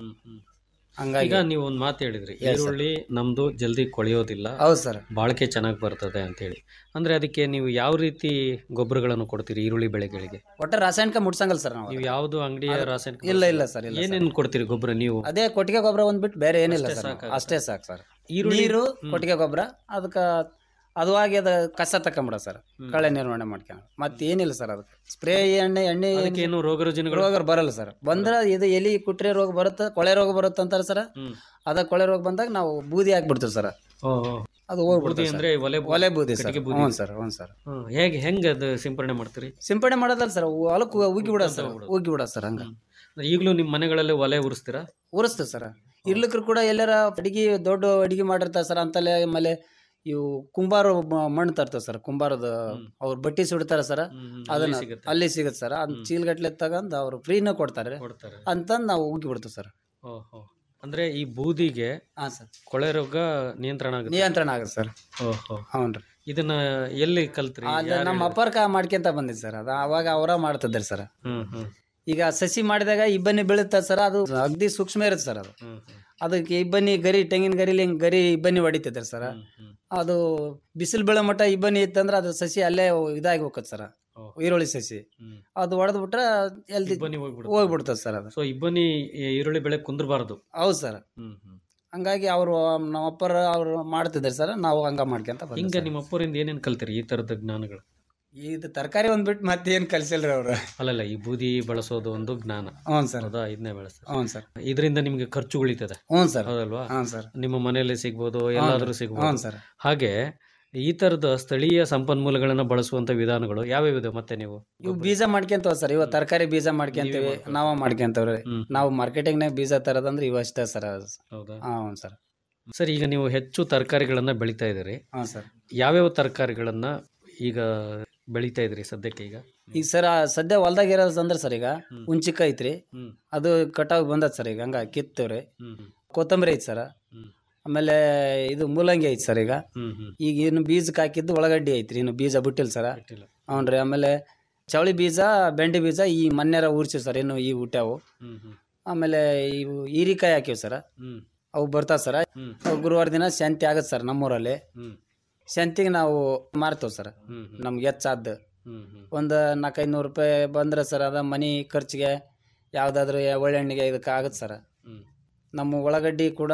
ಹಂಗಾಗಿ ಈಗ ನೀವು ಒಂದು ಮಾತು ಹೇಳಿದ್ರಿ Yes, sir. ಈರುಳ್ಳಿ ನಮ್ದು ಜಲ್ದಿ ಕೊಳೆಯೋದಿಲ್ಲ ಹೌದು ಸರ್ ಬಾಳಿಕೆ ಚೆನ್ನಾಗಿ ಬರ್ತದೆ ಅಂತೇಳಿ ಅಂದ್ರೆ ಅದಕ್ಕೆ ನೀವು ಯಾವ ರೀತಿ ಗೊಬ್ಬರಗಳನ್ನು ಕೊಡ್ತೀರಿ ಈರುಳ್ಳಿ ಬೆಳೆಗಳಿಗೆ ಒಟ್ಟ ರಾಸಾಯನಿಕ ಮುಟ್ಸಂಗಲ್ಲ ಸರ್ ನಾವು ನೀವು ಯಾವುದು ಅಂಗಡಿಯ ಅದು- ರಾಸಾಯನಿಕ ಇಲ್ಲ ಇಲ್ಲ ಸರ್ ಇಲ್ಲ ಏನೇನು ಕೊಡ್ತೀರಿ ಗೊಬ್ಬರ ನೀವು ಅದೇ ಕೊಟ್ಟಿಗೆ ಗೊಬ್ಬರ ಒಂದ್ಬಿಟ್ಟು ಬೇರೆ ಏನಿಲ್ಲ ಅಷ್ಟೇ ಸರ್ ನಾವು. ಸಾಕಾಗುತ್ತೆ. ಅಷ್ಟೇ ಸಾಕು ಸರ್ ಈರುಳ್ಳಿ- ನೀರು ಹ್ಮ್. ಕೊಟ್ಟಿಗೆ ಗೊಬ್ಬರ ಅದಕ್ಕ ಅದುವಾಗಿ ಅದ ಕಸ ತಕೊಂಬಿಡ ಸರ್ ಕಳೆ ನಿರ್ವಹಣೆ ಮಾಡ್ಕೊಂಡು ಮತ್ತೆ ಏನಿಲ್ಲ ಸರ್ ಅದಕ್ಕೆ ಸ್ಪ್ರೇ ಎಣ್ಣೆ ಎಣ್ಣೆ ಅದಕ್ಕೆ ಏನು ರೋಗ ರುಜಿನಗಳು ರೋಗ ಬರಲ್ಲ ಸರ್ ಬಂದ್ರೆ ಇದು ಎಲಿ ಕುಟ್ರೆ ರೋಗ ಬರುತ್ತೆ ಕೊಳೆ ರೋಗ ಬರುತ್ತೆ ಅಂತಾರೆ ಸರ್ ಅದ ಕೊಳೆ ರೋಗ ಬಂದಾಗ ನಾವು ಬೂದಿ ಹಾಕ್ಬಿಡ್ತೀವಿ ಸರ್ ಅದು ಬೂದಿ ಹೋಗ್ಬಿಡ್ತದೆ ಅಂದ್ರೆ ಒಲೆ ಬೂ- ಒಲೆ ಬೂದಿ ಸರ್ ಕಟ್ಟಿಗೆ ಬೂದಿ. ಹ್ಞೂ ಸರ್ ಹ್ಞೂ ಸರ್ ಹ್ಮ್. ಹೇಗೆ ಹೆಂಗೆ ಅದು ಸಿಂಪಡಣೆ ಮಾಡ್ತೀರಿ ಸಿಂಪಡಣೆ ಮಾಡೋದಲ್ಲ ಸರ್ ಹೊಲಕ್ಕೆ ಉಗ್ಗಿ ಬಿಡ ಸರ್ ಉಗ್ಗಿ ಬಿಡ ಸರ್ ಹಂಗ ಈಗಲೂ ನಿಮ್ಮ ಮನೆಗಳಲ್ಲಿ ಒಲೆ ಉರಿಸ್ತೀರಾ ಉರಿಸ್ತೇವೆ ಸರ್ ಇರ್ಲಿಕ್ರು ಕೂಡ ಎಲ್ಲಾರ ಅಡಿಗೆ ದೊಡ್ಡ ಅಡಿಗೆ ಮಾಡಿರ್ತಾರೆ ಸರ್ ಅಂತಲ್ಲೇ ಆಮೇಲೆ ಇವು ಕುಂಬಾರ ಮ- ಮಣ್ಣು ತರ್ತಾವೆ ಸರ್ ಕುಂಬಾರದ ಅವ್ರು ಬಟ್ಟಿ ಸುಡ್ತಾರೆ ಸರ್ ಅದನ್ನ ಸಿಗುತ್ತೆ. ಅಲ್ಲಿ ಸಿಗುತ್ತೆ ಸರ್ ಅದ್ ಚೀಲ್ಗಟ್ಲೆ ತಗೊಂಡ್ ಅವ್ರು ಫ್ರೀನ ಕೊಡ್ತಾರೆ ಕೊಡ್ತಾರೆ ಅಂತಂದ್ ನಾವು ಉಗ್ಗಿ ಬಿಡ್ತೀವಿ ಸರ್ ಓಹೋ ಅಂದ್ರೆ ಈ ಬೂದಿಗೆ ಹಾ ಸರ್ ಕೊಳೆ ರೋಗ ನಿಯಂತ್ರಣ ಆಗುತ್ತೆ ನಿಯಂತ್ರಣ ಆಗುತ್ತೆ ಸರ್ ಓಹೋ ಹೌನ್ರಿ ಇದನ್ನ ಎಲ್ಲಿ ಕಲ್ತ್ರಿ ಅದ ಯಾರ್ ನಮ್ಮ ಹೇಳಿದ್ರು? ಅಪ್ಪರ್ಕ ಮಾಡ್ಕೊಂತ ಬಂದಿದ್ ಸರ್ ಅದ ಅವಾಗ ಅವರ ಮಾಡ್ತಿದ್ದಾರೆ ಸರ್ ಹ್ಮ್ ಹ್ಮ್ ಈಗ ಸಸಿ ಮಾಡಿದಾಗ ಇಬ್ಬನಿ ಬೀಳುತ್ತೆ ಸರ್ ಅದು ಅಗ್ದಿ ಸೂಕ್ಷ್ಮ ಇರುತ್ತೆ ಸರ್ ಅದು ಅದಕ್ಕೆ ಇಬ್ಬನಿ ಗರಿ ತೆಂಗಿನ ಗರಿಲಿ ಹಿಂಗ್ ಗರಿ ಇಬ್ಬನಿ ಹೊಡಿತಿದ್ದಾರೆ ಸರ್ ಅದು ಬಿಸಿಲು ಬೀಳೋ ಮಟ್ಟ ಇಬ್ಬನಿ ಇತ್ತಂದ್ರೆ ಅದು ಸಸಿ ಅಲ್ಲೇ ಇದಾಗಿ ಹೋಗತ್ತೆ ಸರ್ ಈರುಳ್ಳಿ ಸಸಿ ಅದು ಹೊಡೆದ್ ಬಿಟ್ರೆ ಎಲ್ದಿ ಇಬ್ಬನಿ ಹೋಗ್ಬಿಡುತ್ತೆ. ಹೋಗ್ಬಿಡ್ತದೆ ಸರ್ ಅದು ಸೊ ಇಬ್ಬನಿ ಈ ಈರುಳ್ಳಿ ಬೆಳೆ ಕುಂದ್ರಬಾರದು ಹೌದು ಸರ್ ಹ್ಮ್ ಹ್ಮ್ ಹಂಗಾಗಿ ಅವರು ನಮ್ಮ ಅಪ್ಪರ ಅವ್ರು ಮಾಡ್ತಿದ್ದಾರೆ ಸರ್ ನಾವು ಹಂಗ ಮಾಡ್ಕೊಂತ ಬಂದ್ವಿ ಹಿಂಗ ಸರ್. ನಿಮ್ಮ ಅಪ್ಪರಿಂದ ಏನೇನ್ ಕಲ್ತಿರಿ ಈ ತರದ ಜ್ಞಾನಗಳು ಇದು ತರಕಾರಿ ಒಂದ್ಬಿಟ್ಟು ಮತ್ತೇನ್ ಕಲ್ಸಿಲ್ರಿ ಅವ್ರು ಅಲ್ಲಲ್ಲ ಈ ಬೂದಿ ಬಳಸೋದು ಒಂದು ಜ್ಞಾನ ಹ್ಞೂ ಸರ್ ಹೌದಾ ಇದನ್ನೇ ಬೆಳೆಸ್ತಾರೆ ಹ್ಞೂ ಸರ್ ಇದರಿಂದ ನಿಮ್ಗೆ ಖರ್ಚು ಉಳಿತದೆ ಹ್ಞೂ ಸರ್ ಹೌದಲ್ವಾ ಹ್ಞೂ ಸರ್ ನಿಮ್ಮ ಮನೆಯಲ್ಲಿ ಸಿಗ್ಬೋದು ಹ್ಞೂ ಎಲ್ಲಾದ್ರೂ ಸರ್. ಸಿಗ್ಬೋದು ಹ್ಞೂ ಸರ್. ಹಾಗೆ ಈ ತರದ ಸ್ಥಳೀಯ ಸಂಪನ್ಮೂಲಗಳನ್ನ ಬಳಸುವಂತ ವಿಧಾನಗಳು ಯಾವ್ಯಾವಿದೆ ಮತ್ತೆ ನೀವು ಇವು ಬೀಜ ಮಾಡ್ಕೊಂತವ ಸರ್ ಇವ ತರಕಾರಿ ಬೀಜ ಮಾಡ್ಕೊಂತೀವಿ ನಾವ ಮಾಡ್ಕೊಂತವ್ರಿ ನಾವು ಮಾರ್ಕೆಟಿಂಗ್ನಾಗ ಬೀಜ ತರೋದಂದ್ರೆ ಇವ ಅಷ್ಟೇ ಸರ್ ಹೌದಾ ಹ್ಞೂ ಸರ್ ಸರ್ ಈಗ ನೀವು ಹೆಚ್ಚು ತರಕಾರಿಗಳನ್ನ ಬೆಳಿತಾ ಇದ್ದೀರಿ ಹಾಂ ಸರ್ ಯಾವ್ಯಾವ ತರಕಾರಿಗಳನ್ನ ಈಗ ಬೆಳಿತಾ ಇದ್ರಿ ಸದ್ಯಕ್ಕೆ ಈಗ ಈಗ ಸರ್ ಆ ಸದ್ಯ ಹೊಲ್ದಾಗ ಇರೋದು ಅಂದ್ರೆ ಸರ್ ಈಗ ಹುಂಚಿಕಾಯಿ ಐತ್ರಿ ಹ್ಮ್. ಅದು ಕಟಾವ್ ಬಂದದ ಸರ್ ಈಗ ಹಂಗ ಕಿತ್ತವ್ರಿ ಹ್ಮ್ ಹ್ಮ್. ಕೊತ್ತಂಬರಿ ಐತಿ ಸರ್ ಆಮೇಲೆ ಇದು ಮೂಲಂಗಿ ಐತಿ ಸರ್ ಈಗ ಹ್ಮ್ ಹ್ಮ್ ಈಗ ಇನ್ನು ಬೀಜಕ್ಕೆ ಹಾಕಿದ್ದು ಉಳ್ಳಾಗಡ್ಡಿ ಐತ್ರಿ ಇನ್ನು ಬೀಜ ಬಿಟ್ಟಿಲ್ಲ ಸರ್ ಹ್ಞೂ ಆಮೇಲೆ ಚವಳಿ ಬೀಜ ಬೆಂಡೆ ಬೀಜ ಈ ಮೊನ್ನೆರ ಊರ್ಸಿವಿ ಸರ್ ಇನ್ನು ಈ ಹುಟ್ಟ್ಯಾವು ಹ್ಮ್ ಹ್ಮ್ ಆಮೇಲೆ ಇವು ಹೀರಿಕಾಯಿ ಹಾಕಿವಿ ಸರ್ ಹ್ಮ್ ಅವು ಬರ್ತಾವ ಸರ್ ಅವು ಗುರುವಾರ ದಿನ ಶಾಂತಿ ಆಗತ್ತೆ ಸರ್ ನಮ್ಮೂರಲ್ಲಿ ಹ್ಮ್ ಶಾಂತಿಗೆ ನಾವು ಮಾರ್ತೇವೆ ಸರ್ ಹ್ಮ್ ನಮ್ಗೆ ಹೆಚ್ಚಾದ್ದು ಹ್ಮ್ ಹ್ಮ್ ಒಂದು ನಾಲ್ಕೈದು ನೂರು ರೂಪಾಯಿ ಬಂದ್ರೆ ಸರ್ ಅದ ಮನೆ ಖರ್ಚಿಗೆ ಯಾವುದಾದ್ರೂ ಒಳ್ಳೆಣ್ಣಿಗೆ ಇದಕ್ಕೆ ಆಗುತ್ತೆ ಸರ್ ಹ್ಮ್. ನಮ್ಮ ಉಳ್ಳಾಗಡ್ಡಿ ಕೂಡ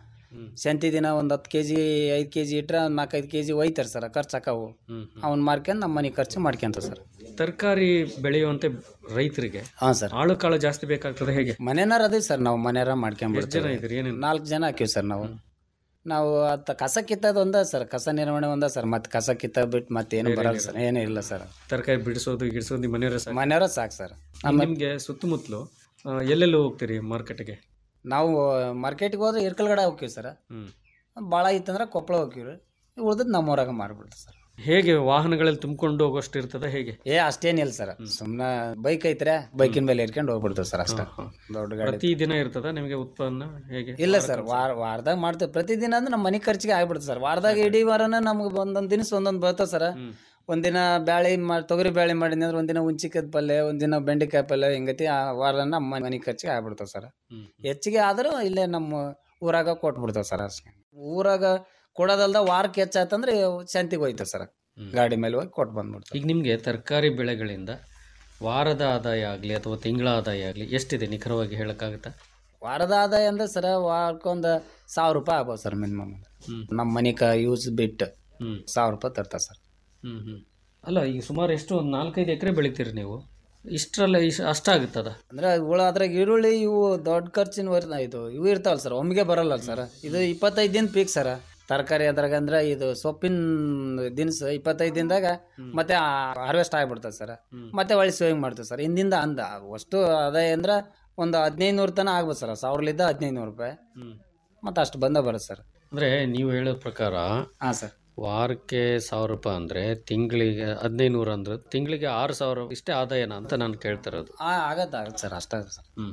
ಶಾಂತಿ ದಿನ ಒಂದು ಹತ್ತು ಕೆ ಜಿ ಐದು ಕೆ ಜಿ ಇಟ್ರೆ ಒಂದು ನಾಲ್ಕೈದು ಕೆ ಜಿ ಒಯ್ತಾರೆ ಸರ್ ಖರ್ಚು ಹಾಕವು ಹ್ಮ್ ಅವ್ನು ಮಾರ್ಕೊಂಡು ನಮ್ಮ ಮನೆ ಖರ್ಚು ಮಾಡ್ಕೊಂತ ಸರ್ ತರಕಾರಿ ಬೆಳೆಯುವಂತೆ ರೈತರಿಗೆ ಹಾಂ ಸರ್ ಆಳು ಕಾಳು ಜಾಸ್ತಿ ಬೇಕಾಗ್ತದೆ ಹೇಗೆ ಮನೆನಾರ ಅದೇ ಸರ್ ನಾವು ಮನೆಯಾರ ಎಷ್ಟ್ ಜನ ಮಾಡ್ಕೊಂಡ್ಬಿಡ್ತೀವಿ ಇದ್ರಿ ಏನೇನು ನಾಲ್ಕು ಜನ ಹಾಕಿವಿ ಸರ್ ನಾವು ನಾವು ಅತ್ತ ಕಸ ಕಿತ್ತದ ಒಂದ ಸರ್ ಕಸ ನಿರ್ವಹಣೆ ಒಂದ ಸರ್ ಮತ್ತೆ ಕಸ ಕಿತ್ತ ಬಿಟ್ಟು ಮತ್ತೆ ಏನು ಬೇರೆ ಬರಲ್ಲ ಏನಿಲ್ಲ. ಸರ್ ಏನೂ ಇಲ್ಲ ಸರ್ ತರಕಾರಿ ಬಿಡಿಸೋದು ಗಿಡಿಸೋದು ನಿಮ್ಮ ಮನೆಯವರ ಮನೆಯವರ ಸಾಕು ಸರ್ ನಿಮ್ಗೆ ಸುತ್ತಮುತ್ತಲು ಆ, ಎಲ್ಲೆಲ್ಲಿ ಹೋಗ್ತೀರಿ ಮಾರ್ಕೆಟ್ಗೆ ನಾವು ಮಾರ್ಕೆಟ್ಗೆ ಹೋದ್ರೆ ಇರ್ಕಲ್ಗಡೆ ಹೋಗ್ತೀವಿ ಸರ್ ಹ್ಮ್ ಭಾಳ ಇತ್ತಂದ್ರೆ ಕೊಪ್ಪಳ ಹೋಗ್ತೀವಿ ರೀ ಉಳ್ದದ್ದು ನಮ್ಮೂರಾಗ ಮಾರ್ಬಿಡ್ತೀವಿ ಸರ್ ಹೇಗೆ ವಾಹನಗಳಲ್ಲಿ ತುಂಬಿಕೊಂಡು ಹೋಗೋಷ್ಟು ಇರ್ತದ ಹೇಗೆ ಏ ಅಷ್ಟೇನಿಲ್ಲ ಸರ್ ಸುಮ್ಮನೆ ಬೈಕ್ ಐತ್ರೆ ಬೈಕಿನ ಮೇಲೆ ಇರ್ಕೊಂಡು ಹೋಗ್ಬಿಡ್ತೀವಿ ಸರ್ ಅಷ್ಟೇ ದೊಡ್ಡ ಗಾಡಿ ಪ್ರತಿ ದಿನ ಇರ್ತದ ನಿಮಗೆ ಉತ್ಪನ್ನ ಹೇಗೆ ಇಲ್ಲ ಸರ್ ವಾರ ವಾರದಾಗ ಮಾಡ್ತೇವೆ ಪ್ರತಿದಿನ ಅಂದ್ರೆ ನಮ್ಮ ಮನೆ ಖರ್ಚಿಗೆ ಆಗ್ಬಿಡುತ್ತೆ ಸರ್ ವಾರದಾಗ ಇಡೀ ವಾರನ ನಮ್ಗೆ ಒಂದೊಂದು ದಿನಸ ಒಂದೊಂದು ಬರ್ತದೆ ಸರ್ ಒಂದಿನ ಬ್ಯಾಳಿ ಮಾಡಿ ತೊಗರಿ ಬ್ಯಾಳಿ ಮಾಡಿದ್ನಿ ಅಂದ್ರೆ ಒಂದಿನ ಹುಂಚಿಕದ ಪಲ್ಯ ಒಂದಿನ ಬೆಂಡೆಕಾಯಿ ಪಲ್ಯ ಹಿಂಗತಿ ಆ ವಾರ ನಮ್ಮ ಮನೆ ಖರ್ಚಿಗೆ ಆಗ್ಬಿಡ್ತಾವೆ ಸರ್ ಹೆಚ್ಚಿಗೆ ಆದರೂ ಇಲ್ಲೇ ನಮ್ಮ ಊರಾಗ ಕೊಟ್ಬಿಡ್ತಾವೆ ಸರ್ ಅಷ್ಟೇ ಊರಾಗ ಕೊಡೋದಲ್ದ ವಾರಕ್ಕೆ ಹೆಚ್ಚಾತಂದ್ರೆ ಶಾಂತಿಗೆ ಹೋಯ್ತೇವೆ ಸರ್ ಗಾಡಿ ಮೇಲೆ ಹೋಗಿ ಕೊಟ್ಟು ಬಂದ್ಬಿಡ್ತೀವಿ ಈಗ ನಿಮಗೆ ತರಕಾರಿ ಬೆಳೆಗಳಿಂದ ವಾರದ ಆದಾಯ ಆಗಲಿ ಅಥವಾ ತಿಂಗಳ ಆದಾಯ ಆಗಲಿ ಎಷ್ಟಿದೆ ನಿಖರವಾಗಿ ಹೇಳಕ್ಕಾಗುತ್ತಾ ವಾರದ ಆದಾಯ ಅಂದ್ರೆ ಸರ್ ವಾರಕ್ಕೊಂದು ಸಾವಿರ ರೂಪಾಯಿ ಆಗ್ಬೋದು ಸರ್ ಮಿನಿಮಮ್ ನಮ್ಮ ಮನೆಗೆ ಯೂಸ್ ಬಿಟ್ಟು ಹ್ಮ್. ಸಾವಿರ ರೂಪಾಯಿ ತರ್ತಾರೆ ಸರ್ ಹ್ಮ್ ಹ್ಮ್ ಅಲ್ಲ ಈಗ ಸುಮಾರು ಎಷ್ಟು ಒಂದು ನಾಲ್ಕೈದು ಎಕರೆ ಬೆಳಿತೀರಿ ನೀವು ಇಷ್ಟರಲ್ಲ ಇಷ್ಟು ಅಷ್ಟಾಗುತ್ತದ ಅಂದ್ರೆ ಹುಳ ಅದ್ರಾಗ ಈರುಳ್ಳಿ ಇವು ದೊಡ್ಡ ಖರ್ಚಿನ ವರ್- ಇದು ಇವು ಇರ್ತಾವಲ್ಲ ಸರ್ ಒಮ್ಮೆಗೆ ಬರಲ್ಲ ಸರ್ ಇದು ಇಪ್ಪತ್ತೈದು ದಿನ ಪೀಕ್ ಸರ್ ತರಕಾರಿ ಅದ್ರಾಗ ಅಂದ್ರೆ ಇದು ಸೊಪ್ಪಿನ ದಿನಸ ಇಪ್ಪತ್ತೈದು ದಿನದಾಗ ಮತ್ತೆ ಹಾರ್ವೆಸ್ಟ್ ಆಗ್ಬಿಡ್ತದೆ ಸರ್ ಮತ್ತೆ ಒಳ್ಳೆ ಸೇವಿಂಗ್ ಮಾಡ್ತೀವಿ ಸರ್ ಹಿಂದಿಂದ ಅಂದ ಅಷ್ಟು ಆದಾಯ ಅಂದ್ರೆ ಒಂದು ಹದಿನೈದು ನೂರು ತನಕ ಆಗ್ಬೋದು ಸರ್ ಸಾವಿರಲಿದ್ದ ಹದಿನೈದು ನೂರು ರೂಪಾಯಿ ಮತ್ತೆ ಅಷ್ಟು ಬಂದ ಬರುತ್ತೆ ಸರ್ ಅಂದರೆ ನೀವು ಹೇಳೋ ಪ್ರಕಾರ ಹಾಂ ಸರ್ ವಾರಕ್ಕೆ ಸಾವಿರ ರೂಪಾಯಿ ಅಂದರೆ ತಿಂಗಳಿಗೆ ಹದಿನೈದು ನೂರು ಅಂದ್ರೆ ತಿಂಗಳಿಗೆ ಆರು ಸಾವಿರ ಇಷ್ಟೇ ಆದಾಯನ ಅಂತ ನಾನು ಕೇಳ್ತಾ ಇರೋದು ಹಾಂ ಆಗತ್ತೆ ಆಗತ್ತೆ ಸರ್ ಅಷ್ಟೇ ಸರ್ ಹ್ಞೂ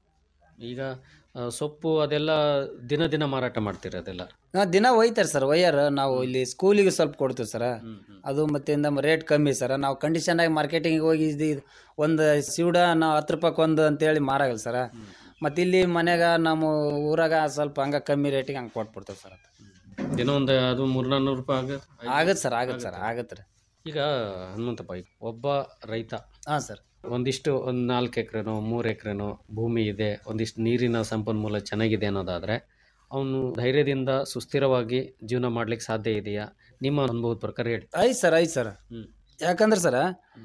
ಈಗ ಆ, ಸೊಪ್ಪು ಅದೆಲ್ಲ ದಿನ ದಿನ ಮಾರಾಟ ಮಾಡ್ತೀರ ಅದೆಲ್ಲ ಹಾಂ ದಿನ ಒಯ್ತಾರೆ ಸರ್ ಒಯ್ಯಾರ ನಾವು ಇಲ್ಲಿ ಸ್ಕೂಲಿಗೆ ಸ್ವಲ್ಪ ಕೊಡ್ತೀವಿ ಸರ ಅದು ಮತ್ತೆ ನಮ್ಮ ರೇಟ್ ಕಮ್ಮಿ ಸರ ನಾವು ಕಂಡೀಷನ್ ಆಗಿ ಮಾರ್ಕೆಟಿಂಗಿಗೆ ಹೋಗಿ ಇದು ಇದು ಒಂದು ಸಿವಡ ನಾವು ಹತ್ತು ರೂಪಾಯಿ ಒಂದು ಅಂತೇಳಿ ಮಾರಾಗಲ್ಲ ಸರ ಮತ್ತು ಇಲ್ಲಿ ಮನ್ಯಾಗ ನಮ್ಮ ಊರಾಗ ಸ್ವಲ್ಪ ಹಂಗೆ ಕಮ್ಮಿ ರೇಟಿಗೆ ಹಂಗೆ ಕೊಟ್ಬಿಡ್ತೇವೆ ಸರ್ ದಿನ ಒಂದು ಅದು ಮೂರು ನಾನ್ನೂರು ರೂಪಾಯಿ ಆಗುತ್ತೆ ಆಗತ್ತೆ ಸರ್ ಆಗತ್ತೆ ಸರ್ ಆಗತ್ತೆ ರೀ ಈಗ ಹನುಮಂತಪ್ಪ ಈಗ ಒಬ್ಬ ರೈತ ಹಾಂ ಸರ್ ಒಂದಿಷ್ಟು ಒಂದು ನಾಲ್ಕು ಎಕರೆನೋ ಮೂರು ಎಕರೆನೋ ಭೂಮಿ ಇದೆ ಒಂದಿಷ್ಟು ನೀರಿನ ಸಂಪನ್ಮೂಲ ಚೆನ್ನಾಗಿದೆ ಅನ್ನೋದಾದರೆ ಅವನು ಧೈರ್ಯದಿಂದ ಸುಸ್ಥಿರವಾಗಿ ಜೀವನ ಮಾಡ್ಲಿಕ್ಕೆ ಸಾಧ್ಯ ಇದೆಯಾ ನಿಮ್ಮ ಅನುಭವದ ಪ್ರಕಾರ ಹೇಳಿ ಐತೆ ಸರ್ ಐತೆ ಸರ್ ಯಾಕಂದ್ರೆ ಸರ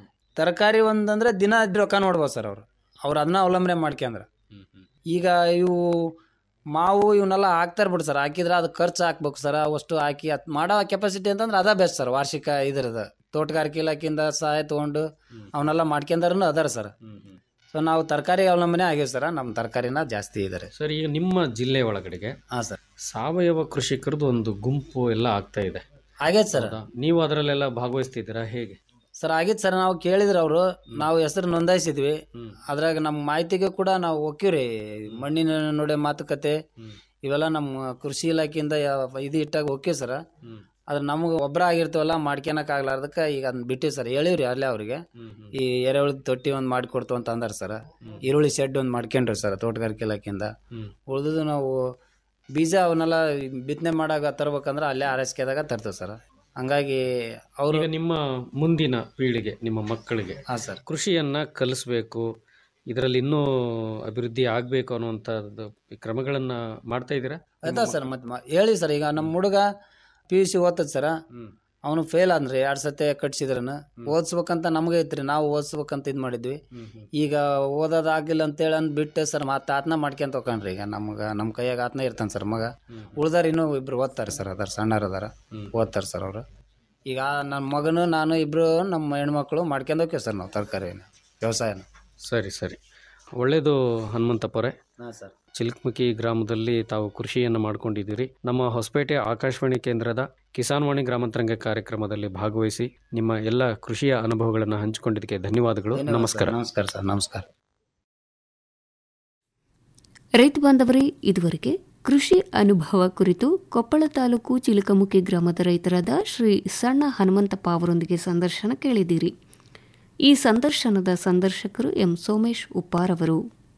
ತರಕಾರಿ ಒಂದಂದ್ರೆ ದಿನ ರೊಕ್ಕ ನೋಡ್ಬೋದು ಸರ್ ಅವರು ಅವ್ರು ಅದನ್ನ ಅವಲಂಬನೆ ಮಾಡ್ಕೊಂಡ್ರೆ ಈಗ ಇವು ಮಾವು ಇವನ್ನೆಲ್ಲ ಹಾಕ್ತಾರೆ ಬಿಡು ಸರ್ ಹಾಕಿದ್ರೆ ಅದು ಖರ್ಚು ಹಾಕ್ಬೇಕು ಸರ್ ಅವಷ್ಟು ಹಾಕಿ ಅದು ಮಾಡೋ ಕೆಪಾಸಿಟಿ ಅಂತಂದ್ರೆ ಅದ ಬೆಸ್ಟ್ ಸರ್ ವಾರ್ಷಿಕ ಇದ್ರದ್ದು ತೋಟಗಾರಿಕೆ ಇಲಾಖೆಯಿಂದ ಸಹಾಯ ತೊಗೊಂಡು ಅವನ್ನೆಲ್ಲ ಮಾಡ್ಕೊಂಡಾರು ಅದಾರ ಸರ್ ಸೊ ನಾವು ತರಕಾರಿ ಅವಲಂಬನೆ ಆಗೇವಿ ಸರ್ ನಮ್ಮ ತರಕಾರಿನ ಜಾಸ್ತಿ ಇದ್ದಾರೆ ಸರ್ ಈಗ ನಿಮ್ಮ ಜಿಲ್ಲೆ ಒಳಗಡೆಗೆ ಹಾಂ ಸರ್ ಸಾವಯವ ಕೃಷಿಕರದ್ದು ಒಂದು ಗುಂಪು ಎಲ್ಲ ಆಗ್ತಾ ಇದೆ ಆಗೈತೆ ಸರ್ ಹೌದಾ? ನೀವು ಅದರಲ್ಲೆಲ್ಲ ಭಾಗವಹಿಸ್ತಿದ್ದೀರಾ ಹೇಗೆ ಸರ್ ಆಗಿತ್ತು ಸರ್ ನಾವು ಕೇಳಿದ್ರು ಅವರು ನಾವು ಹೆಸರು ನೋಂದಾಯಿಸಿದ್ವಿ ಅದ್ರಾಗ ನಮ್ಮ ಮಾಹಿತಿಗೆ ಕೂಡ ನಾವು ಒಕ್ಕಿವ್ರಿ ಮಣ್ಣಿನ ನೊಡೆ ಮಾತುಕತೆ ಇವೆಲ್ಲ ನಮ್ಮ ಕೃಷಿ ಇಲಾಖೆಯಿಂದ ಯಾವ- ಇದು ಇಟ್ಟಾಗ ಒಕ್ಕಿ ಸರ್ ಅದ್ರ ನಮಗೆ ಒಬ್ಬರ ಆಗಿರ್ತೀವಲ್ಲ ಮಾಡ್ಕೊಳಕ್ ಆಗ್ಲಾರ್ದಕ್ಕೆ ಈಗ ಅದನ್ನ ಬಿಟ್ಟಿವಿ ಸರ್ ಹೇಳಿವ್ರಿ ಅಲ್ಲೇ ಅವ್ರಿಗೆ ಈ ಎರೆಹುಳದ ತೊಟ್ಟಿ ಒಂದು ಮಾಡಿಕೊಡ್ತು ಅಂತ ಅಂದಾರ ಸರ್ ಈರುಳ್ಳಿ ಶೆಡ್ ಒಂದು ಮಾಡ್ಕೊಂಡ್ರಿ ಸರ್ ತೋಟಗಾರಿಕೆ ಇಲಾಖೆಯಿಂದ ಉಳಿದು ನಾವು ಬೀಜ ಅವನ್ನೆಲ್ಲ ಬಿತ್ತನೆ ಮಾಡಾಗ ತರ್ಬೇಕಂದ್ರೆ ಅಲ್ಲೇ ಆರೈಸ್ಕೆದಾಗ ತರ್ತೇವೆ ಸರ್ ಹಂಗಾಗಿ ಅವರು ಈಗ ನಿಮ್ಮ ಮುಂದಿನ ಪೀಳಿಗೆ ನಿಮ್ಮ ಮಕ್ಕಳಿಗೆ ಹಾಂ ಸರ್ ಕೃಷಿಯನ್ನ ಕಲಿಸ್ಬೇಕು ಇದರಲ್ಲಿ ಇನ್ನೂ ಅಭಿವೃದ್ಧಿ ಆಗಬೇಕು ಅನ್ನುವಂಥದ್ದು ಕ್ರಮಗಳನ್ನ ಮಾಡ್ತಾ ಇದ್ದೀರಾ ಆಯ್ತಾ ಸರ್ ಮತ್ತೆ ಹೇಳಿ ಸರ್ ಈಗ ನಮ್ಮ ಹುಡುಗ ಪಿ ಯು ಸಿ ಓದ್ತದ ಸರ ಅವನು ಫೇಲ್ ಆದ್ರಿ ಎರಡು ಸತಿ ಕಟ್ಸಿದ್ರನ ಓದಿಸ್ಬೇಕಂತ ನಮಗೆ ಐತ್ರಿ ನಾವು ಓದಿಸ್ಬೇಕಂತ ಇದು ಮಾಡಿದ್ವಿ ಈಗ ಓದೋದಾಗಿಲ್ಲ ಅಂತೇಳಿ ಅಂದ್ ಬಿಟ್ಟೆ ಸರ್ ಮತ್ತೆ ಆತನ ಮಾಡ್ಕೊಂತ ಹೋಗ್ಕೊಂಡ್ರಿ ಈಗ ನಮ್ಗೆ ನಮ್ಮ ಕೈಯಾಗ ಆತನ ಇರ್ತಾನೆ ಸರ್ ಮಗ ಉಳ್ದಾರ ಇನ್ನೂ ಇಬ್ರು ಓದ್ತಾರೆ ಸರ್ ಅದಾರ ಸಣ್ಣರ್ ಅದಾರ ಓದ್ತಾರೆ ಸರ್ ಅವರು ಈಗ ನನ್ನ ಮಗನು ನಾನು ಇಬ್ರು ನಮ್ಮ ಹೆಣ್ಮಕ್ಳು ಮಾಡ್ಕೊಂಡು ಹೋಗ್ತೀವಿ ಸರ್ ನಾವು ತರಕಾರಿನ ವ್ಯವಸಾಯನ ಸರಿ ಸರಿ ಒಳ್ಳೆಯದು ಹನುಮಂತಪ್ಪರೇ ಹಾಂ ಸರ್ ಚಿಲ್ಕಮುಖಿ ಗ್ರಾಮದಲ್ಲಿ ತಾವು ಕೃಷಿಯನ್ನು ಮಾಡ್ಕೊಂಡಿದ್ದೀರಿ ನಮ್ಮ ಹೊಸಪೇಟೆ ಆಕಾಶವಾಣಿ ಕೇಂದ್ರದ ಕಿಸಾನ್ವಾಣಿ ಗ್ರಾಮಾಂತರಂಗ ಕಾರ್ಯಕ್ರಮದಲ್ಲಿ ಭಾಗವಹಿಸಿ ನಿಮ್ಮ ಎಲ್ಲ ಕೃಷಿಯ ಅನುಭವಗಳನ್ನು ಹಂಚಿಕೊಂಡಿದ್ದಕ್ಕೆ ಧನ್ಯವಾದಗಳು ನಮಸ್ಕಾರ ನಮಸ್ಕಾರ ಸರ್ ನಮಸ್ಕಾರ ರೈತ ಬಾಂಧವರೇ ಇದುವರೆಗೆ ಕೃಷಿ ಅನುಭವ ಕುರಿತು ಕೊಪ್ಪಳ ತಾಲೂಕು ಚಿಲಕಮುಖಿ ಗ್ರಾಮದ ರೈತರಾದ ಶ್ರೀ ಸಣ್ಣ ಹನುಮಂತಪ್ಪ ಅವರೊಂದಿಗೆ ಸಂದರ್ಶನ ಕೇಳಿದ್ದೀರಿ ಈ ಸಂದರ್ಶನದ ಸಂದರ್ಶಕರು ಎಂ ಸೋಮೇಶ್ ಉಪ್ಪಾರ್ ಅವರು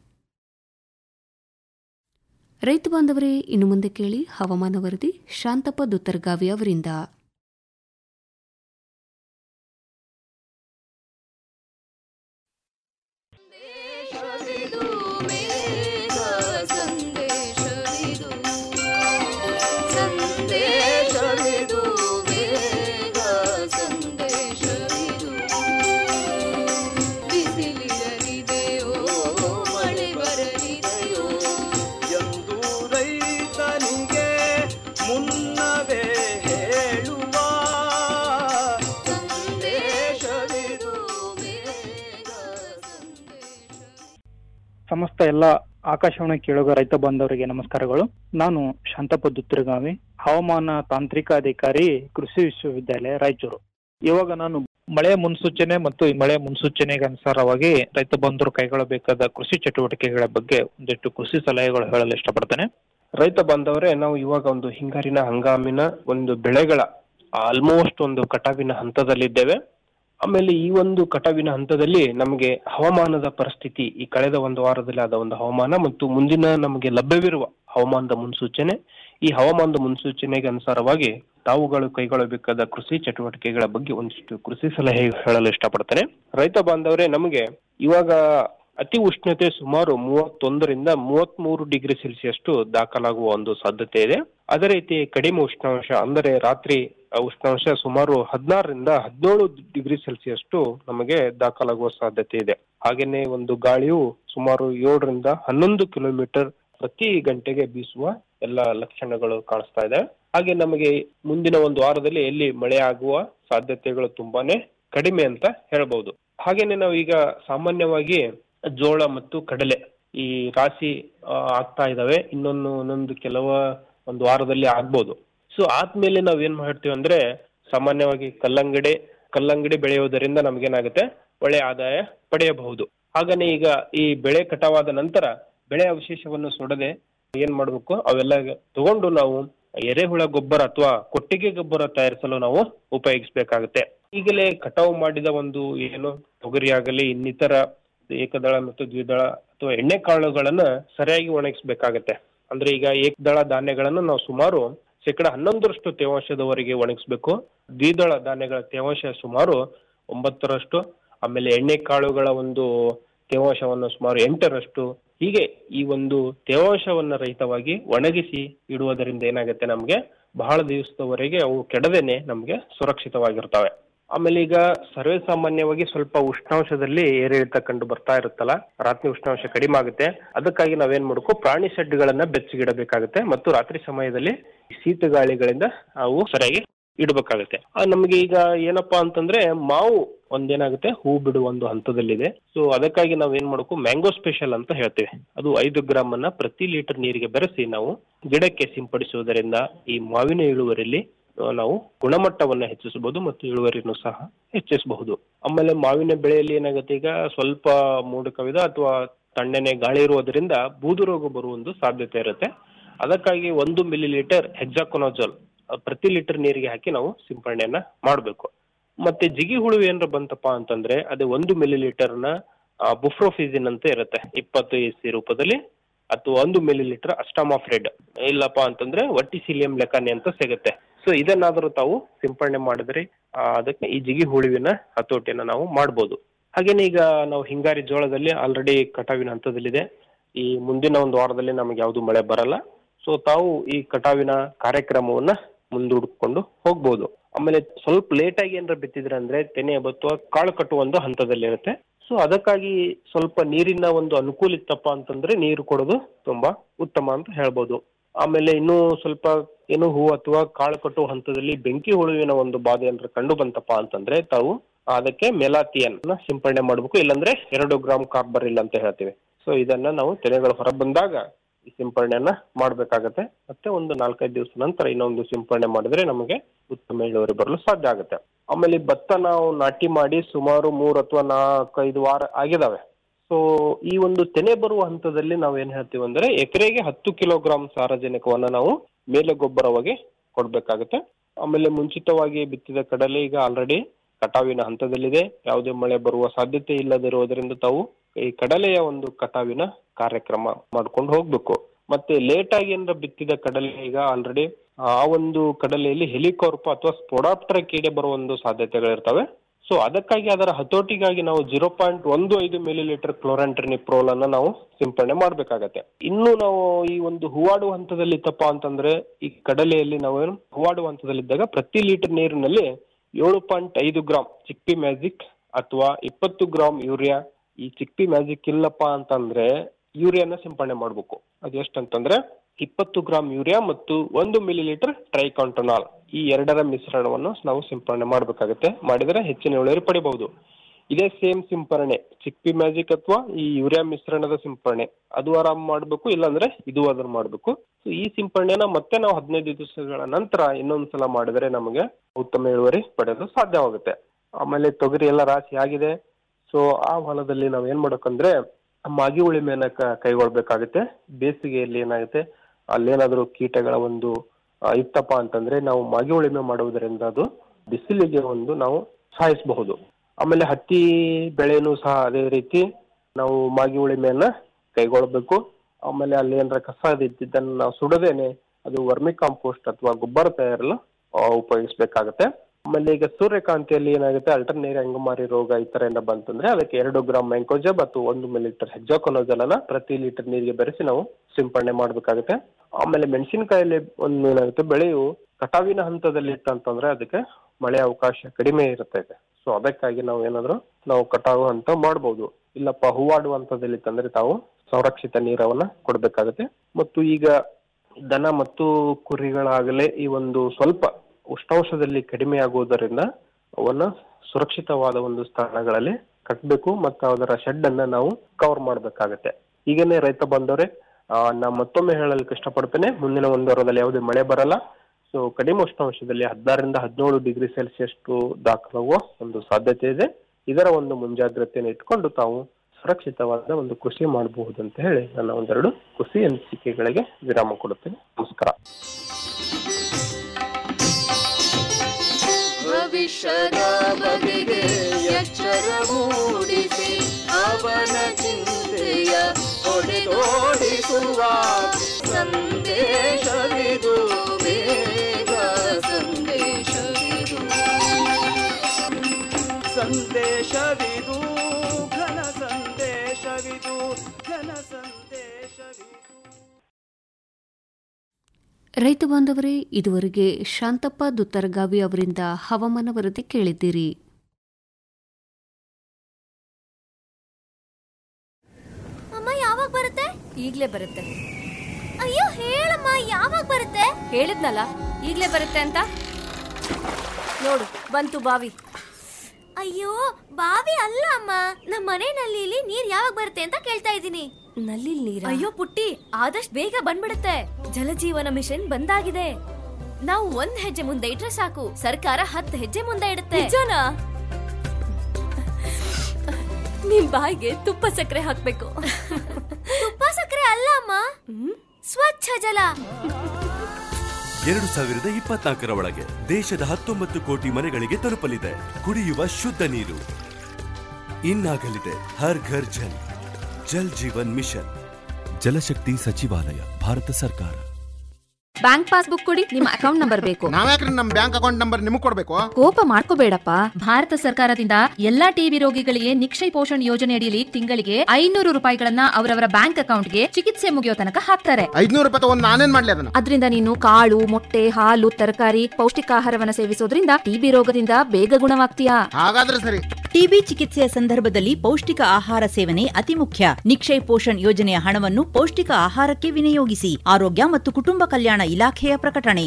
ರೈತ ಬಾಂಧವರೇ ಇನ್ನು ಮುಂದೆ ಕೇಳಿ ಹವಾಮಾನ ವರದಿ ಶಾಂತಪ್ಪ ದುತ್ತರ್ಗಾವಿ ಅವರಿಂದ ಎಂದು ರೈತನಿಗೆ ಮುನ್ನವೇ ಹೇಳುವ ಸಂದೇಶವಿದು ಸಮಸ್ತ ಎಲ್ಲ ಆಕಾಶವಾಣಿ ಕೇಳುಗ ರೈತ ಬಾಂಧವರಿಗೆ ನಮಸ್ಕಾರಗಳು ನಾನು ಶಾಂತಪ್ಪ ದುತ್ತರಗಾವಿ ಹವಾಮಾನ ತಾಂತ್ರಿಕ ಅಧಿಕಾರಿ ಕೃಷಿ ವಿಶ್ವವಿದ್ಯಾಲಯ ರಾಯಚೂರು ಇವಾಗ ನಾನು ಮಳೆ ಮುನ್ಸೂಚನೆ ಮತ್ತು ಈ ಮಳೆ ಮುನ್ಸೂಚನೆಗೆ ಅನುಸಾರವಾಗಿ ರೈತ ಬಾಂಧವರು ಕೈಗೊಳ್ಳಬೇಕಾದ ಕೃಷಿ ಚಟುವಟಿಕೆಗಳ ಬಗ್ಗೆ ಒಂದಿಷ್ಟು ಕೃಷಿ ಸಲಹೆಗಳು ಹೇಳಲು ಇಷ್ಟಪಡ್ತೇನೆ ರೈತ ಬಾಂಧವರೇ ನಾವು ಇವಾಗ ಒಂದು ಹಿಂಗಾರಿನ ಹಂಗಾಮಿನ ಒಂದು ಬೆಳೆಗಳ ಆಲ್ಮೋಸ್ಟ್ ಒಂದು ಕಟಾವಿನ ಹಂತದಲ್ಲಿದ್ದೇವೆ ಆಮೇಲೆ ಈ ಒಂದು ಕಟಾವಿನ ಹಂತದಲ್ಲಿ ನಮಗೆ ಹವಾಮಾನದ ಪರಿಸ್ಥಿತಿ ಈ ಕಳೆದ ಒಂದು ವಾರದಲ್ಲಿ ಆದ ಒಂದು ಹವಾಮಾನ ಮತ್ತು ಮುಂದಿನ ನಮಗೆ ಲಭ್ಯವಿರುವ ಹವಾಮಾನದ ಮುನ್ಸೂಚನೆ ಈ ಹವಾಮಾನದ ಮುನ್ಸೂಚನೆಗೆ ಅನುಸಾರವಾಗಿ ತಾವುಗಳು ಕೈಗೊಳ್ಳಬೇಕಾದ ಕೃಷಿ ಚಟುವಟಿಕೆಗಳ ಬಗ್ಗೆ ಒಂದಿಷ್ಟು ಕೃಷಿ ಸಲಹೆ ಹೇಳಲು ಇಷ್ಟಪಡ್ತೇನೆ ರೈತ ಬಾಂಧವರೇ ನಮಗೆ ಇವಾಗ ಅತಿ ಉಷ್ಣತೆ ಸುಮಾರು ಮೂವತ್ತೊಂದರಿಂದ ಮೂವತ್ತ್ ಮೂರು ಡಿಗ್ರಿ ಸೆಲ್ಸಿಯಸ್ ದಾಖಲಾಗುವ ಒಂದು ಸಾಧ್ಯತೆ ಇದೆ ಅದೇ ರೀತಿ ಕಡಿಮೆ ಉಷ್ಣಾಂಶ ಅಂದರೆ ರಾತ್ರಿ ಉಷ್ಣಾಂಶ ಸುಮಾರು ಹದಿನಾರರಿಂದ ಹದಿನೇಳು ಡಿಗ್ರಿ ಸೆಲ್ಸಿಯಸ್ ನಮಗೆ ದಾಖಲಾಗುವ ಸಾಧ್ಯತೆ ಇದೆ ಹಾಗೇನೆ ಒಂದು ಗಾಳಿಯು ಸುಮಾರು ಏಳರಿಂದ ಹನ್ನೊಂದು ಕಿಲೋಮೀಟರ್ ಪ್ರತಿ ಗಂಟೆಗೆ ಬೀಸುವ ಎಲ್ಲ ಲಕ್ಷಣಗಳು ಕಾಣಿಸ್ತಾ ಇದೆ ಹಾಗೆ ನಮಗೆ ಮುಂದಿನ ಒಂದು ವಾರದಲ್ಲಿ ಎಲ್ಲಿ ಮಳೆ ಆಗುವ ಸಾಧ್ಯತೆಗಳು ತುಂಬಾನೇ ಕಡಿಮೆ ಅಂತ ಹೇಳ್ಬಹುದು ಹಾಗೇನೆ ನಾವು ಈಗ ಸಾಮಾನ್ಯವಾಗಿ ಜೋಳ ಮತ್ತು ಕಡಲೆ ಈ ರಾಶಿ ಆ, ಆಗ್ತಾ ಇದಾವೆ ಇನ್ನೊಂದು ಒಂದೊಂದು ಕೆಲವ ಒಂದು ವಾರದಲ್ಲಿ ಆಗ್ಬೋದು ಸೊ ಆದ್ಮೇಲೆ ನಾವ್ ಏನ್ ಮಾಡ್ತೀವಿ ಅಂದ್ರೆ ಸಾಮಾನ್ಯವಾಗಿ ಕಲ್ಲಂಗಡಿ ಕಲ್ಲಂಗಡಿ ಬೆಳೆಯೋದರಿಂದ ನಮ್ಗೇನಾಗುತ್ತೆ ಒಳ್ಳೆ ಆದಾಯ ಪಡೆಯಬಹುದು ಹಾಗನೇ ಈಗ ಈ ಬೆಳೆ ಕಟಾವಾದ ನಂತರ ಬೆಳೆ ಅವಶೇಷವನ್ನು ಸುಡದೆ ಏನ್ ಮಾಡ್ಬೇಕು ಅವೆಲ್ಲ ತಗೊಂಡು ನಾವು ಎರೆಹುಳ ಗೊಬ್ಬರ ಅಥವಾ ಕೊಟ್ಟಿಗೆ ಗೊಬ್ಬರ ತಯಾರಿಸಲು ನಾವು ಉಪಯೋಗಿಸಬೇಕಾಗುತ್ತೆ ಈಗಲೇ ಕಟಾವು ಮಾಡಿದ ಒಂದು ಏನು ತೊಗರಿ ಆಗಲಿ ಇನ್ನಿತರ ಏಕದಳ ಮತ್ತು ದ್ವಿದಳ ಅಥವಾ ಎಣ್ಣೆ ಕಾಳುಗಳನ್ನ ಸರಿಯಾಗಿ ಒಣಗಿಸ್ಬೇಕಾಗತ್ತೆ ಅಂದ್ರೆ ಈಗ ಏಕದಳ ಧಾನ್ಯಗಳನ್ನು ನಾವು ಸುಮಾರು ಶೇಕಡ ಹನ್ನೊಂದರಷ್ಟು ತೇವಾಂಶದವರೆಗೆ ಒಣಗಿಸ್ಬೇಕು ದ್ವಿದಳ ಧಾನ್ಯಗಳ ತೇವಾಂಶ ಸುಮಾರು ಒಂಬತ್ತರಷ್ಟು ಆಮೇಲೆ ಎಣ್ಣೆ ಕಾಳುಗಳ ಒಂದು ತೇವಾಂಶವನ್ನು ಸುಮಾರು ಎಂಟರಷ್ಟು ಹೀಗೆ ಈ ಒಂದು ತೇವಾಂಶವನ್ನ ರಹಿತವಾಗಿ ಒಣಗಿಸಿ ಇಡುವುದರಿಂದ ಏನಾಗುತ್ತೆ ನಮ್ಗೆ ಬಹಳ ದಿವಸದವರೆಗೆ ಅವು ಕೆಡದೇನೆ ನಮ್ಗೆ ಸುರಕ್ಷಿತವಾಗಿರ್ತವೆ ಆಮೇಲೆ ಈಗ ಸರ್ವೇ ಸಾಮಾನ್ಯವಾಗಿ ಸ್ವಲ್ಪ ಉಷ್ಣಾಂಶದಲ್ಲಿ ಏರಿಳಿತ ಕಂಡು ಬರ್ತಾ ಇರುತ್ತಲ್ಲ ರಾತ್ರಿ ಉಷ್ಣಾಂಶ ಕಡಿಮೆ ಆಗುತ್ತೆ ಅದಕ್ಕಾಗಿ ನಾವೇನ್ ಮಾಡ್ಬೇಕು ಪ್ರಾಣಿ ಶೆಡ್ಗಳನ್ನ ಬೆಚ್ಚಗಿಡಬೇಕಾಗುತ್ತೆ ಮತ್ತು ರಾತ್ರಿ ಸಮಯದಲ್ಲಿ ಶೀತ ಗಾಳಿಗಳಿಂದ ಅವು ಸರಿಯಾಗಿ ಇಡಬೇಕಾಗುತ್ತೆ ಆ, ನಮ್ಗೆ ಈಗ ಏನಪ್ಪಾ ಅಂತಂದ್ರೆ ಮಾವು ಒಂದೇನಾಗುತ್ತೆ ಹೂ ಬಿಡುವ ಒಂದು ಹಂತದಲ್ಲಿದೆ ಸೊ ಅದಕ್ಕಾಗಿ ನಾವ್ ಏನ್ ಮಾಡಬೇಕು ಮ್ಯಾಂಗೋ ಸ್ಪೆಷಲ್ ಅಂತ ಹೇಳ್ತೇವೆ ಅದು ಐದು ಗ್ರಾಮ್ ಅನ್ನ ಪ್ರತಿ ಲೀಟರ್ ನೀರಿಗೆ ಬೆರೆಸಿ ನಾವು ಗಿಡಕ್ಕೆ ಸಿಂಪಡಿಸುವುದರಿಂದ ಈ ಮಾವಿನ ಇಳುವರಿಯಲ್ಲಿ ಆ, ನಾವು ಗುಣಮಟ್ಟವನ್ನ ಹೆಚ್ಚಿಸಬಹುದು ಮತ್ತು ಇಳುವರಿಯನ್ನು ಸಹ ಹೆಚ್ಚಿಸಬಹುದು ಆಮೇಲೆ ಮಾವಿನ ಬೆಳೆಯಲ್ಲಿ ಏನಾಗುತ್ತೆ ಈಗ ಸ್ವಲ್ಪ ಮೋಡ ಕವಿದ ಅಥವಾ ತಣ್ಣನೆ ಗಾಳಿ ಇರುವುದರಿಂದ ಬೂದು ರೋಗ ಬರುವ ಒಂದು ಸಾಧ್ಯತೆ ಇರುತ್ತೆ ಅದಕ್ಕಾಗಿ ಒಂದು ಮಿಲಿ ಲೀಟರ್ ಹೆಕ್ಸಾಕೊನೋಜಲ್ ಪ್ರತಿ ಲೀಟರ್ ನೀರಿಗೆ ಹಾಕಿ ನಾವು ಸಿಂಪಡಣೆಯನ್ನ ಮಾಡಬೇಕು ಮತ್ತೆ ಜಿಗಿ ಹುಳು ಏನಾರ ಬಂತಪ್ಪ ಅಂತಂದ್ರೆ ಅದೇ ಒಂದು ಮಿಲಿ ಲೀಟರ್ನ ಬುಫ್ರೋಫಿಸಿನ್ ಅಂತ ಇರುತ್ತೆ ಇಪ್ಪತ್ತು ಎ ಸಿ ರೂಪದಲ್ಲಿ ಅಥವಾ ಒಂದು ಮಿಲಿ ಲೀಟರ್ ಅಸ್ಟಾಮಾಫ್ರೆಡ್ ಇಲ್ಲಪ್ಪ ಅಂತಂದ್ರೆ ವಟ್ಟಿಸಿಲಿಯಂ ಲೆಕಾನಿ ಅಂತ ಸಿಗುತ್ತೆ ಸೊ ಇದನ್ನಾದರೂ ತಾವು ಸಿಂಪಡಣೆ ಮಾಡಿದ್ರೆ ಆ, ಅದಕ್ಕೆ ಈ ಜಿಗಿ ಹುಳುವಿನ ಹತೋಟಿಯನ್ನ ನಾವು ಮಾಡ್ಬೋದು ಹಾಗೇನೆ ಈಗ ನಾವು ಹಿಂಗಾರಿ ಜೋಳದಲ್ಲಿ ಆಲ್ರೆಡಿ ಕಟಾವಿನ ಹಂತದಲ್ಲಿದೆ ಈ ಮುಂದಿನ ಒಂದು ವಾರದಲ್ಲಿ ನಮಗೆ ಯಾವುದು ಮಳೆ ಬರಲ್ಲ ಸೊ ತಾವು ಈ ಕಟಾವಿನ ಕಾರ್ಯಕ್ರಮವನ್ನ ಮುಂದೂಡಿಕೊಂಡು ಹೋಗ್ಬೋದು ಆಮೇಲೆ ಸ್ವಲ್ಪ ಲೇಟ್ ಆಗಿ ಏನಾರ ಬಿತ್ತಿದ್ರೆ ಅಂದ್ರೆ ತೆನೆ ಬತ್ತುವ ಕಾಳು ಕಟ್ಟುವ ಒಂದು ಹಂತದಲ್ಲಿರುತ್ತೆ ಸೊ ಅದಕ್ಕಾಗಿ ಸ್ವಲ್ಪ ನೀರಿನ ಒಂದು ಅನುಕೂಲ ಇತ್ತಪ್ಪ ಅಂತಂದ್ರೆ ನೀರು ಕೊಡೋದು ತುಂಬಾ ಉತ್ತಮ ಅಂತ ಹೇಳ್ಬೋದು ಆಮೇಲೆ ಇನ್ನೂ ಸ್ವಲ್ಪ ಏನು ಹೂ ಅಥವಾ ಕಾಳು ಕಟ್ಟುವ ಹಂತದಲ್ಲಿ ಬೆಂಕಿ ಹುಳುವಿನ ಒಂದು ಬಾಧೆ ಏನಾರ ಕಂಡು ಬಂತಪ್ಪ ಅಂತಂದ್ರೆ ತಾವು ಅದಕ್ಕೆ ಮೆಲಾತಿಯನ್ ಸಿಂಪಡಣೆ ಮಾಡಬೇಕು ಇಲ್ಲಾಂದ್ರೆ ಎರಡು ಗ್ರಾಮ್ ಕಾರ್ಬರಿಲ್ ಅಂತ ಹೇಳ್ತೀವಿ ಸೊ ಇದನ್ನ ನಾವು ತೆನೆಗಳು ಹೊರ ಬಂದಾಗ ಈ ಸಿಂಪಡಣೆಯನ್ನ ಮಾಡ್ಬೇಕಾಗತ್ತೆ ಮತ್ತೆ ಒಂದು ನಾಲ್ಕೈದು ದಿವಸ ನಂತರ ಇನ್ನೊಂದು ಸಿಂಪಡಣೆ ಮಾಡಿದ್ರೆ ನಮಗೆ ಉತ್ತಮ ಇಳುವರಿ ಬರಲು ಸಾಧ್ಯ ಆಗುತ್ತೆ ಆಮೇಲೆ ಈ ಭತ್ತ ನಾವು ನಾಟಿ ಮಾಡಿ ಸುಮಾರು ಮೂರ್ ಅಥವಾ ನಾಲ್ಕೈದು ವಾರ ಆಗಿದಾವೆ ಸೊ ಈ ಒಂದು ತೆನೆ ಬರುವ ಹಂತದಲ್ಲಿ ನಾವು ಏನ್ ಹೇಳ್ತೀವಿ ಅಂದ್ರೆ ಎಕರೆಗೆ ಹತ್ತು ಕಿಲೋಗ್ರಾಂ ಸಾರಜನಕವನ್ನ ನಾವು ಮೇಲೆ ಗೊಬ್ಬರವಾಗಿ ಕೊಡ್ಬೇಕಾಗುತ್ತೆ ಆಮೇಲೆ ಮುಂಚಿತವಾಗಿ ಬಿತ್ತಿದ ಕಡಲೆ ಈಗ ಆಲ್ರೆಡಿ ಕಟಾವಿನ ಹಂತದಲ್ಲಿದೆ ಯಾವುದೇ ಮಳೆ ಬರುವ ಸಾಧ್ಯತೆ ಇಲ್ಲದಿರುವುದರಿಂದ ತಾವು ಈ ಕಡಲೆಯ ಒಂದು ಕಟಾವಿನ ಕಾರ್ಯಕ್ರಮ ಮಾಡ್ಕೊಂಡು ಹೋಗ್ಬೇಕು ಮತ್ತೆ ಲೇಟ್ ಆಗಿ ಏನಾರ ಬಿತ್ತಿದ ಕಡಲೆ ಈಗ ಆಲ್ರೆಡಿ ಆ ಒಂದು ಕಡಲೆಯಲ್ಲಿ ಹೆಲಿಕಾರ್ಪ ಅಥವಾ ಸ್ಪೊಡಾಪ್ಟರ ಕೀಡೆ ಬರುವ ಒಂದು ಸಾಧ್ಯತೆಗಳಿರ್ತವೆ ಸೊ ಅದಕ್ಕಾಗಿ ಅದರ ಹತೋಟಿಗಾಗಿ ನಾವು ಜೀರೋ ಪಾಯಿಂಟ್ ಒಂದು ಐದು ಮಿಲಿ ಲೀಟರ್ ಕ್ಲೋರಾಂಟ್ರಿನಿಪ್ರೋಲ್ ಅನ್ನ ನಾವು ಸಿಂಪಡಣೆ ಮಾಡ್ಬೇಕಾಗತ್ತೆ ಇನ್ನು ನಾವು ಈ ಒಂದು ಹೂವಾಡುವ ಹಂತದಲ್ಲಿ ಇತ್ತಪ್ಪ ಅಂತಂದ್ರೆ ಈ ಕಡಲೆಯಲ್ಲಿ ನಾವು ಏನು ಹೂವಾಡುವ ಹಂತದಲ್ಲಿದ್ದಾಗ ಪ್ರತಿ ಲೀಟರ್ ನೀರಿನಲ್ಲಿ ಏಳು ಪಾಯಿಂಟ್ ಐದು ಗ್ರಾಮ್ ಚಿಕ್ಪಿ ಮ್ಯಾಜಿಕ್ ಅಥವಾ ಇಪ್ಪತ್ತು ಗ್ರಾಮ್ ಯೂರಿಯಾ ಈ ಚಿಕ್ಪಿ ಮ್ಯಾಜಿಕ್ ಇಲ್ಲಪ್ಪ ಅಂತಂದ್ರೆ ಯೂರಿಯಾನ ಸಿಂಪಡಣೆ ಮಾಡ್ಬೇಕು ಅದು ಎಷ್ಟಂತಂದ್ರೆ ಇಪ್ಪತ್ತು ಗ್ರಾಮ್ ಯೂರಿಯಾ ಮತ್ತು ಒಂದು ಮಿಲಿ ಲೀಟರ್ ಟ್ರೈಕಾಂಟೊನಾಲ್ ಈ ಎರಡರ ಮಿಶ್ರಣವನ್ನು ನಾವು ಸಿಂಪಡಣೆ ಮಾಡಬೇಕಾಗುತ್ತೆ ಮಾಡಿದರೆ ಹೆಚ್ಚಿನ ಇಳುವರಿ ಪಡಿಬಹುದು ಇದೇ ಸೇಮ್ ಸಿಂಪರಣೆ ಚಿಕ್ಪಿ ಮ್ಯಾಜಿಕ್ ಅಥವಾ ಈ ಯೂರಿಯಾ ಮಿಶ್ರಣದ ಸಿಂಪರಣೆ ಅದು ಆರಾಮ್ ಮಾಡ್ಬೇಕು ಇಲ್ಲಾಂದ್ರೆ ಇದು ಅದನ್ನ ಮಾಡ್ಬೇಕು ಸೊ ಈ ಸಿಂಪರಣೆನ ಮತ್ತೆ ನಾವು ಹದಿನೈದು ದಿವಸಗಳ ನಂತರ ಇನ್ನೊಂದ್ಸಲ ಮಾಡಿದ್ರೆ ನಮಗೆ ಉತ್ತಮ ಇಳುವರಿ ಪಡೆಯಲು ಸಾಧ್ಯವಾಗುತ್ತೆ ಆಮೇಲೆ ತೊಗರಿ ಎಲ್ಲ ರಾಶಿ ಆಗಿದೆ ಸೊ ಆ ಹೊಲದಲ್ಲಿ ನಾವ್ ಏನ್ ಮಾಡ್ಬೇಕಂದ್ರೆ ಮಾಗಿ ಉಳಿಮೆಯನ್ನ ಕ- ಕೈಗೊಳ್ಬೇಕಾಗುತ್ತೆ ಬೇಸಿಗೆಯಲ್ಲಿ ಏನಾಗುತ್ತೆ ಅಲ್ಲೇನಾದ್ರೂ ಕೀಟಗಳ ಒಂದು ಆ, ಇತ್ತಪ್ಪ ಅಂತಂದ್ರೆ ನಾವು ಮಾಗಿ ಉಳಿಮೆ ಮಾಡುವುದರಿಂದ ಅದು ಬಿಸಿಲಿಗೆ ಒಂದು ನಾವು ಸಾಯಿಸಬಹುದು ಆಮೇಲೆ ಹತ್ತಿ ಬೆಳೆನೂ ಸಹ ಅದೇ ರೀತಿ ನಾವು ಮಾಗಿ ಉಳಿಮೆಯನ್ನ ಕೈಗೊಳ್ಬೇಕು ಆಮೇಲೆ ಅಲ್ಲಿ ಏನಾರ ಕಸ ಇದ್ದಿದ್ದನ್ನ ನಾವು ಸುಡದೇನೆ ಅದು ವರ್ಮಿ ಕಾಂಪೋಸ್ಟ್ ಅಥವಾ ಗೊಬ್ಬರ ತಯಾರಲು ಆ, ಉಪಯೋಗಿಸ್ಬೇಕಾಗತ್ತೆ ಆಮೇಲೆ ಈಗ ಸೂರ್ಯಕಾಂತಿಯಲ್ಲಿ ಏನಾಗುತ್ತೆ ಅಲ್ಟರ್ನೇರಿ ಅಂಗಮಾರಿ ರೋಗ ಈ ತರ ಏನಾರ ಬಂತಂದ್ರೆ ಅದಕ್ಕೆ ಎರಡು ಗ್ರಾಮ್ ಮ್ಯಾಂಕೋಜಬ್ ಅಥವಾ ಒಂದು ಮಿಲಿಟರ್ ಹೆಜ್ಜಾಕೊನೋಜಲನ ಪ್ರತಿ ಲೀಟರ್ ನೀರಿಗೆ ಬೆರೆಸಿ ನಾವು ಸಿಂಪಡಣೆ ಮಾಡ್ಬೇಕಾಗುತ್ತೆ ಆಮೇಲೆ ಮೆಣಸಿನಕಾಯಲ್ಲಿ ಒಂದು ಏನಾಗುತ್ತೆ ಬೆಳೆಯು ಕಟಾವಿನ ಹಂತದಲ್ಲಿ ಇತ್ತಂತಂದ್ರೆ ಅದಕ್ಕೆ ಮಳೆ ಅವಕಾಶ ಕಡಿಮೆ ಇರುತ್ತೆ ಸೊ ಅದಕ್ಕಾಗಿ ನಾವು ಏನಾದ್ರು ನಾವು ಕಟಾವು ಹಂತ ಮಾಡ್ಬೋದು ಇಲ್ಲಪ್ಪ ಹೂವಾಡುವ ಹಂತದಲ್ಲಿ ಇತ್ತಂದ್ರೆ ತಾವು ಸಂರಕ್ಷಿತ ನೀರವನ್ನ ಕೊಡ್ಬೇಕಾಗುತ್ತೆ ಮತ್ತು ಈಗ ದನ ಮತ್ತು ಕುರಿಗಳಾಗಲೇ ಈ ಒಂದು ಸ್ವಲ್ಪ ಉಷ್ಣಾಂಶದಲ್ಲಿ ಕಡಿಮೆ ಆಗುವುದರಿಂದ ಅವನ್ನ ಸುರಕ್ಷಿತವಾದ ಒಂದು ಸ್ಥಳಗಳಲ್ಲಿ ಕಟ್ಟಬೇಕು ಮತ್ತು ಅದರ ಶೆಡ್ ಅನ್ನ ನಾವು ಕವರ್ ಮಾಡ್ಬೇಕಾಗತ್ತೆ ಈಗನೇ ರೈತ ಬಂದವರೇ ಆ, ನಾ ಮತ್ತೊಮ್ಮೆ ಹೇಳಲಿಕ್ಕೆ ಇಷ್ಟಪಡ್ತೇನೆ ಮುಂದಿನ ಒಂದು ವಾರದಲ್ಲಿ ಯಾವುದೇ ಮಳೆ ಬರಲ್ಲ ಸೊ ಕಡಿಮೆ ಉಷ್ಣಾಂಶದಲ್ಲಿ ಹದಿನಾರರಿಂದ ಹದಿನೇಳು ಡಿಗ್ರಿ ಸೆಲ್ಸಿಯಸ್ ದಾಖಲಾಗುವ ಒಂದು ಸಾಧ್ಯತೆ ಇದೆ ಇದರ ಒಂದು ಮುಂಜಾಗ್ರತೆಯನ್ನು ಇಟ್ಕೊಂಡು ತಾವು ಸುರಕ್ಷಿತವಾದ ಒಂದು ಕೃಷಿ ಮಾಡಬಹುದು ಅಂತ ಹೇಳಿ ನನ್ನ ಒಂದೆರಡು ಕೃಷಿ ಅನಿಸಿಕೆಗಳಿಗೆ ವಿರಾಮ ಕೊಡುತ್ತೇನೆ ನಮಸ್ಕಾರ ಭವಿಷ್ಯದ ಬಗೆಗೆ ಎಚ್ಚರ ಮೂಡಿಸಿ ಅವನ ಚಿಂತೆಯ ಹೊಡೆದೋಡಿಸುವ ಸಂದೇಶವಿದು ಬೇಗ ಸಂದೇಶವಿದು ಸಂದೇಶವಿದು ಘನ ಸಂದೇಶವಿದು ಘನ ಸಂದೇಶವಿದು ರೈತ ಬಾಂಧವರೇ ಇದುವರೆಗೆ ಶಾಂತಪ್ಪ ದುತ್ತರಗಾವಿ ಅವರಿಂದ ಹವಾಮಾನ ವರದಿ ಕೇಳಿದ್ದೀರಿ ಅಮ್ಮ ಯಾವಾಗ ಬರುತ್ತೆ ಈಗ್ಲೇ ಬರುತ್ತೆ ಅಯ್ಯೋ ಹೇಳಮ್ಮ ಯಾವಾಗ ಬರುತ್ತೆ ಹೇಳಿದ್ನಲ್ಲ ಈಗ್ಲೇ ಬರುತ್ತೆ ಅಂತ ನೋಡು ಬಂತು ಬಾವಿ ಅಯ್ಯೋ ಬಾವಿ ಅಲ್ಲ ಅಮ್ಮ ನಮ್ಮ ಮನೆ ನಲ್ಲಿಲಿ ನೀರ್ ಯಾವಾಗ ಬರುತ್ತೆ ಅಂತ ಕೇಳ್ತಾ ಇದ್ದೀನಿ ನಲ್ಲಿ ನೀರ ಅಯ್ಯೋ ಪುಟ್ಟಿ ಆದಷ್ಟು ಬೇಗ ಬಂದ್ಬಿಡುತ್ತೆ ಜಲಜೀವನ ಮಿಷನ್ ಬಂದಾಗಿದೆ ನಾವು ಒಂದ್ ಹೆಜ್ಜೆ ಮುಂದೆ ಇಟ್ರೆ ಸಾಕು ಸರ್ಕಾರ ಹತ್ತು ಹೆಜ್ಜೆ ಮುಂದೆ ಇಡುತ್ತೆ ನಿಜನಾ ನಿಮ್ ಬಾಯಿಗೆ ತುಪ್ಪ ಸಕ್ಕರೆ ಹಾಕ್ಬೇಕು ತುಪ್ಪ ಸಕ್ಕರೆ ಅಲ್ಲ ಅಮ್ಮ ಸ್ವಚ್ಛ ಜಲ ಎರಡು ಸಾವಿರದ ಇಪ್ಪತ್ನಾಲ್ಕರ ಒಳಗೆ ದೇಶದ ಹತ್ತೊಂಬತ್ತು ಕೋಟಿ ಮನೆಗಳಿಗೆ ತಲುಪಲಿದೆ ಕುಡಿಯುವ ಶುದ್ಧ ನೀರು ಇನ್ನಾಗಲಿದೆ ಹರ್ ಘರ್ ಜಲ್ ಜಲ್ ಜೀವನ್ ಮಿಷನ್ ಜಲಶಕ್ತಿ ಸಚಿವಾಲಯ ಭಾರತ ಸರ್ಕಾರ ಬ್ಯಾಂಕ್ ಪಾಸ್ಬುಕ್ ಕೊಡಿ ನಿಮ್ಮ ಅಕೌಂಟ್ ನಂಬರ್ ಬೇಕು ನಾವ್ಯಾಕ್ರಿ ನಮ್ ಬ್ಯಾಂಕ್ ಅಕೌಂಟ್ ನಂಬರ್ ನಿಮಗ್ ಕೊಡ್ಬೇಕು ಕೋಪ ಮಾಡ್ಕೋಬೇಡಪ್ಪ ಭಾರತ ಸರ್ಕಾರದಿಂದ ಎಲ್ಲಾ ಟಿಬಿ ರೋಗಿಗಳಿಗೆ ನಿಕ್ಷಯ ಪೋಷಣ್ ಯೋಜನೆ ಅಡಿಯಲ್ಲಿ ತಿಂಗಳಿಗೆ ಐನೂರು ರೂಪಾಯಿಗಳನ್ನ ಅವರವರ ಬ್ಯಾಂಕ್ ಅಕೌಂಟ್ಗೆ ಚಿಕಿತ್ಸೆ ಮುಗಿಯೋ ತನಕ ಹಾಕ್ತಾರೆ ಐದ್ನೂರು ರೂಪಾಯಿ ತಗೊಂಡ್ ನಾನೇನ್ ಮಾಡ್ಲಿ ಅದನ್ನ ಅದರಿಂದ ನೀನು ಕಾಳು ಮೊಟ್ಟೆ ಹಾಲು ತರಕಾರಿ ಪೌಷ್ಟಿಕಾಹಾರವನ್ನ ಸೇವಿಸೋದ್ರಿಂದ ಟಿಬಿ ರೋಗದಿಂದ ಬೇಗ ಗುಣವಾಗ್ತೀಯಾ ಹಾಗಾದ್ರೆ ಸರಿ ಟಿಬಿ ಚಿಕಿತ್ಸೆಯ ಸಂದರ್ಭದಲ್ಲಿ ಪೌಷ್ಟಿಕ ಆಹಾರ ಸೇವನೆ ಅತಿ ಮುಖ್ಯ ನಿಕ್ಷಯ್ ಪೋಷಣ್ ಯೋಜನೆಯ ಹಣವನ್ನು ಪೌಷ್ಟಿಕ ಆಹಾರಕ್ಕೆ ವಿನಿಯೋಗಿಸಿ ಆರೋಗ್ಯ ಮತ್ತು ಕುಟುಂಬ ಕಲ್ಯಾಣ ಇಲಾಖೆಯ ಪ್ರಕಟಣೆ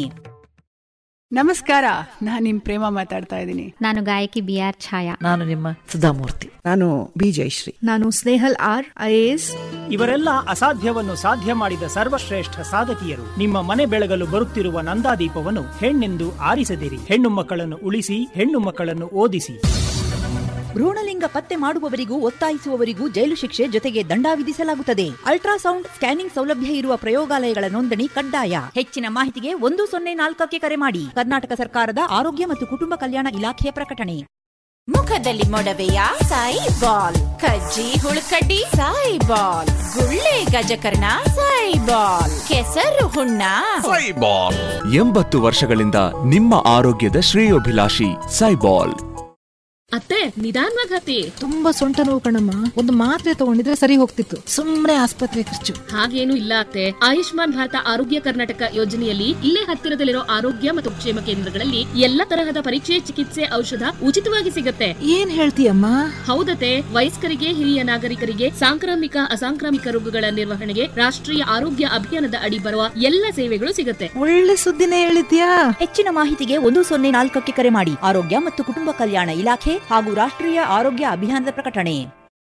ನಮಸ್ಕಾರ ನಾನು ನಿಮ್ ಪ್ರೇಮ ಮಾತಾಡ್ತಾ ಇದ್ದೀನಿ ನಾನು ಗಾಯಕಿ ಬಿ ಆರ್ ಛಾಯಾ ನಾನು ನಿಮ್ಮ ಸುಧಾಮೂರ್ತಿ ನಾನು ಬಿ ಜಯಶ್ರೀ ನಾನು ಸ್ನೇಹಲ್ ಆರ್ ಐಎಎಸ್ ಇವರೆಲ್ಲ ಅಸಾಧ್ಯವನ್ನು ಸಾಧ್ಯ ಮಾಡಿದ ಸರ್ವಶ್ರೇಷ್ಠ ಸಾಧಕಿಯರು ನಿಮ್ಮ ಮನೆ ಬೆಳಗಲು ಬರುತ್ತಿರುವ ನಂದಾದೀಪವನ್ನು ಹೆಣ್ಣೆಂದು ಆರಿಸದಿರಿ ಹೆಣ್ಣು ಮಕ್ಕಳನ್ನು ಉಳಿಸಿ ಹೆಣ್ಣು ಮಕ್ಕಳನ್ನು ಓದಿಸಿ ಭ್ರೂಣಲಿಂಗ ಪತ್ತೆ ಮಾಡುವವರಿಗೂ ಒತ್ತಾಯಿಸುವವರಿಗೂ ಜೈಲು ಶಿಕ್ಷೆ ಜೊತೆಗೆ ದಂಡ ವಿಧಿಸಲಾಗುತ್ತದೆ ಅಲ್ಟ್ರಾಸೌಂಡ್ ಸ್ಕ್ಯಾನಿಂಗ್ ಸೌಲಭ್ಯ ಇರುವ ಪ್ರಯೋಗಾಲಯಗಳ ನೋಂದಣಿ ಕಡ್ಡಾಯ ಹೆಚ್ಚಿನ ಮಾಹಿತಿಗೆ ಒಂದು ಸೊನ್ನೆ ನಾಲ್ಕಕ್ಕೆ ಕರೆ ಮಾಡಿ ಕರ್ನಾಟಕ ಸರ್ಕಾರದ ಆರೋಗ್ಯ ಮತ್ತು ಕುಟುಂಬ ಕಲ್ಯಾಣ ಇಲಾಖೆಯ ಪ್ರಕಟಣೆ ಮುಖದಲ್ಲಿ ಮೊಡವೆಯ ಸಾಯಿ ಬಾಲ್ ಕಜ್ಜಿ ಹುಳುಕಡ್ಡಿ ಸಾಯಿ ಬಾಲ್ ಗುಳ್ಳೆ ಗಜಕರ್ಣ ಸಾಯಿ ಬಾಲ್ ಕೆಸರು ಹುಣ್ಣ ಸೈಬಾಲ್ ಎಂಬತ್ತು ವರ್ಷಗಳಿಂದ ನಿಮ್ಮ ಆರೋಗ್ಯದ ಶ್ರೇಯೋಭಿಲಾಷಿ ಸೈಬಾಲ್ ಅತ್ತೆ ನಿಧಾನವಾಗಿ ಹತ್ತಿ ತುಂಬಾ ಸೊಂಟ ನೋವು ಕಣಮ್ಮ ಒಂದು ಮಾತ್ರೆ ತಗೊಂಡಿದ್ರೆ ಸರಿ ಹೋಗ್ತಿತ್ತು ಸುಮ್ನೆ ಆಸ್ಪತ್ರೆ ಖರ್ಚು ಹಾಗೇನು ಇಲ್ಲ ಅತ್ತೆ ಆಯುಷ್ಮಾನ್ ಭಾರತ ಆರೋಗ್ಯ ಕರ್ನಾಟಕ ಯೋಜನೆಯಲ್ಲಿ ಇಲ್ಲೇ ಹತ್ತಿರದಲ್ಲಿರೋ ಆರೋಗ್ಯ ಮತ್ತು ಕ್ಷೇಮ ಕೇಂದ್ರಗಳಲ್ಲಿ ಎಲ್ಲ ತರಹದ ಪರೀಕ್ಷೆ ಚಿಕಿತ್ಸೆ ಔಷಧ ಉಚಿತವಾಗಿ ಸಿಗತ್ತೆ ಏನ್ ಹೇಳ್ತೀಯಮ್ಮ ಹೌದತೆ ವಯಸ್ಕರಿಗೆ ಹಿರಿಯ ನಾಗರಿಕರಿಗೆ ಸಾಂಕ್ರಾಮಿಕ ಅಸಾಂಕ್ರಾಮಿಕ ರೋಗಗಳ ನಿರ್ವಹಣೆಗೆ ರಾಷ್ಟ್ರೀಯ ಆರೋಗ್ಯ ಅಭಿಯಾನದ ಅಡಿ ಬರುವ ಎಲ್ಲ ಸೇವೆಗಳು ಸಿಗತ್ತೆ ಒಳ್ಳೆ ಸುದ್ದಿನೇ ಹೇಳಿದ್ಯಾ ಹೆಚ್ಚಿನ ಮಾಹಿತಿಗೆ ಒಂದು ಸೊನ್ನೆ ನಾಲ್ಕಕ್ಕೆ ಕರೆ ಮಾಡಿ ಆರೋಗ್ಯ ಮತ್ತು ಕುಟುಂಬ ಕಲ್ಯಾಣ ಇಲಾಖೆ ಹಾಗೂ ರಾಷ್ಟ್ರೀಯ ಆರೋಗ್ಯ ಅಭಿಯಾನದ ಪ್ರಕಟಣೆ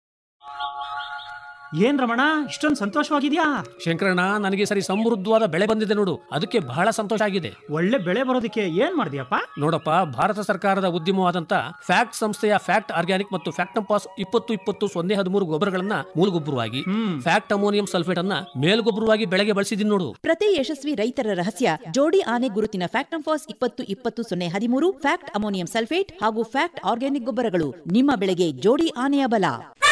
ಏನ್ ರಮಣ ಇಷ್ಟೊಂದು ಸಂತೋಷವಾಗಿದ್ಯಾ ಶಂಕರಣ್ಣ ನನಗೆ ಸರಿ ಸಮೃದ್ಧವಾದ ಬೆಳೆ ಬಂದಿದೆ ನೋಡು ಅದಕ್ಕೆ ಬಹಳ ಸಂತೋಷ ಆಗಿದೆ ಒಳ್ಳೆ ಬೆಳೆ ಬರೋದಕ್ಕೆ ಏನ್ ಮಾಡಿದ್ಯಪ್ಪ ನೋಡಪ್ಪ ಭಾರತ ಸರ್ಕಾರದ ಉದ್ಯಮವಾದಂತ ಫ್ಯಾಕ್ಟ್ ಸಂಸ್ಥೆಯ ಫ್ಯಾಕ್ಟ್ ಆರ್ಗ್ಯಾನಿಕ್ ಮತ್ತು ಫ್ಯಾಕ್ಟಂಪಾಸ್ ಇಪ್ಪತ್ತು ಇಪ್ಪತ್ತು ಸೊನ್ನೆ ಹದಿಮೂರು ಗೊಬ್ಬರಗಳನ್ನ ಮೂಲಗೊಬ್ಬರವಾಗಿ ಫ್ಯಾಕ್ಟ್ ಅಮೋನಿಯಂ ಸಲ್ಫೇಟ್ ಅನ್ನ ಮೇಲ್ಗೊಬ್ಬರವಾಗಿ ಬೆಳೆಗೆ ಬಳಸಿದೀನಿ ನೋಡು ಪ್ರತಿ ಯಶಸ್ವಿ ರೈತರ ರಹಸ್ಯ ಜೋಡಿ ಆನೆ ಗುರುತಿನ ಫ್ಯಾಕ್ಟಂಫಾಸ್ ಇಪ್ಪತ್ತು ಇಪ್ಪತ್ತು ಸೊನ್ನೆ ಹದಿಮೂರು ಫ್ಯಾಕ್ಟ್ ಅಮೋನಿಯಂ ಸಲ್ಫೇಟ್ ಹಾಗೂ ಫ್ಯಾಕ್ಟ್ ಆರ್ಗ್ಯಾನಿಕ್ ಗೊಬ್ಬರಗಳು ನಿಮ್ಮ ಬೆಳೆಗೆ ಜೋಡಿ ಆನೆಯ ಬಲ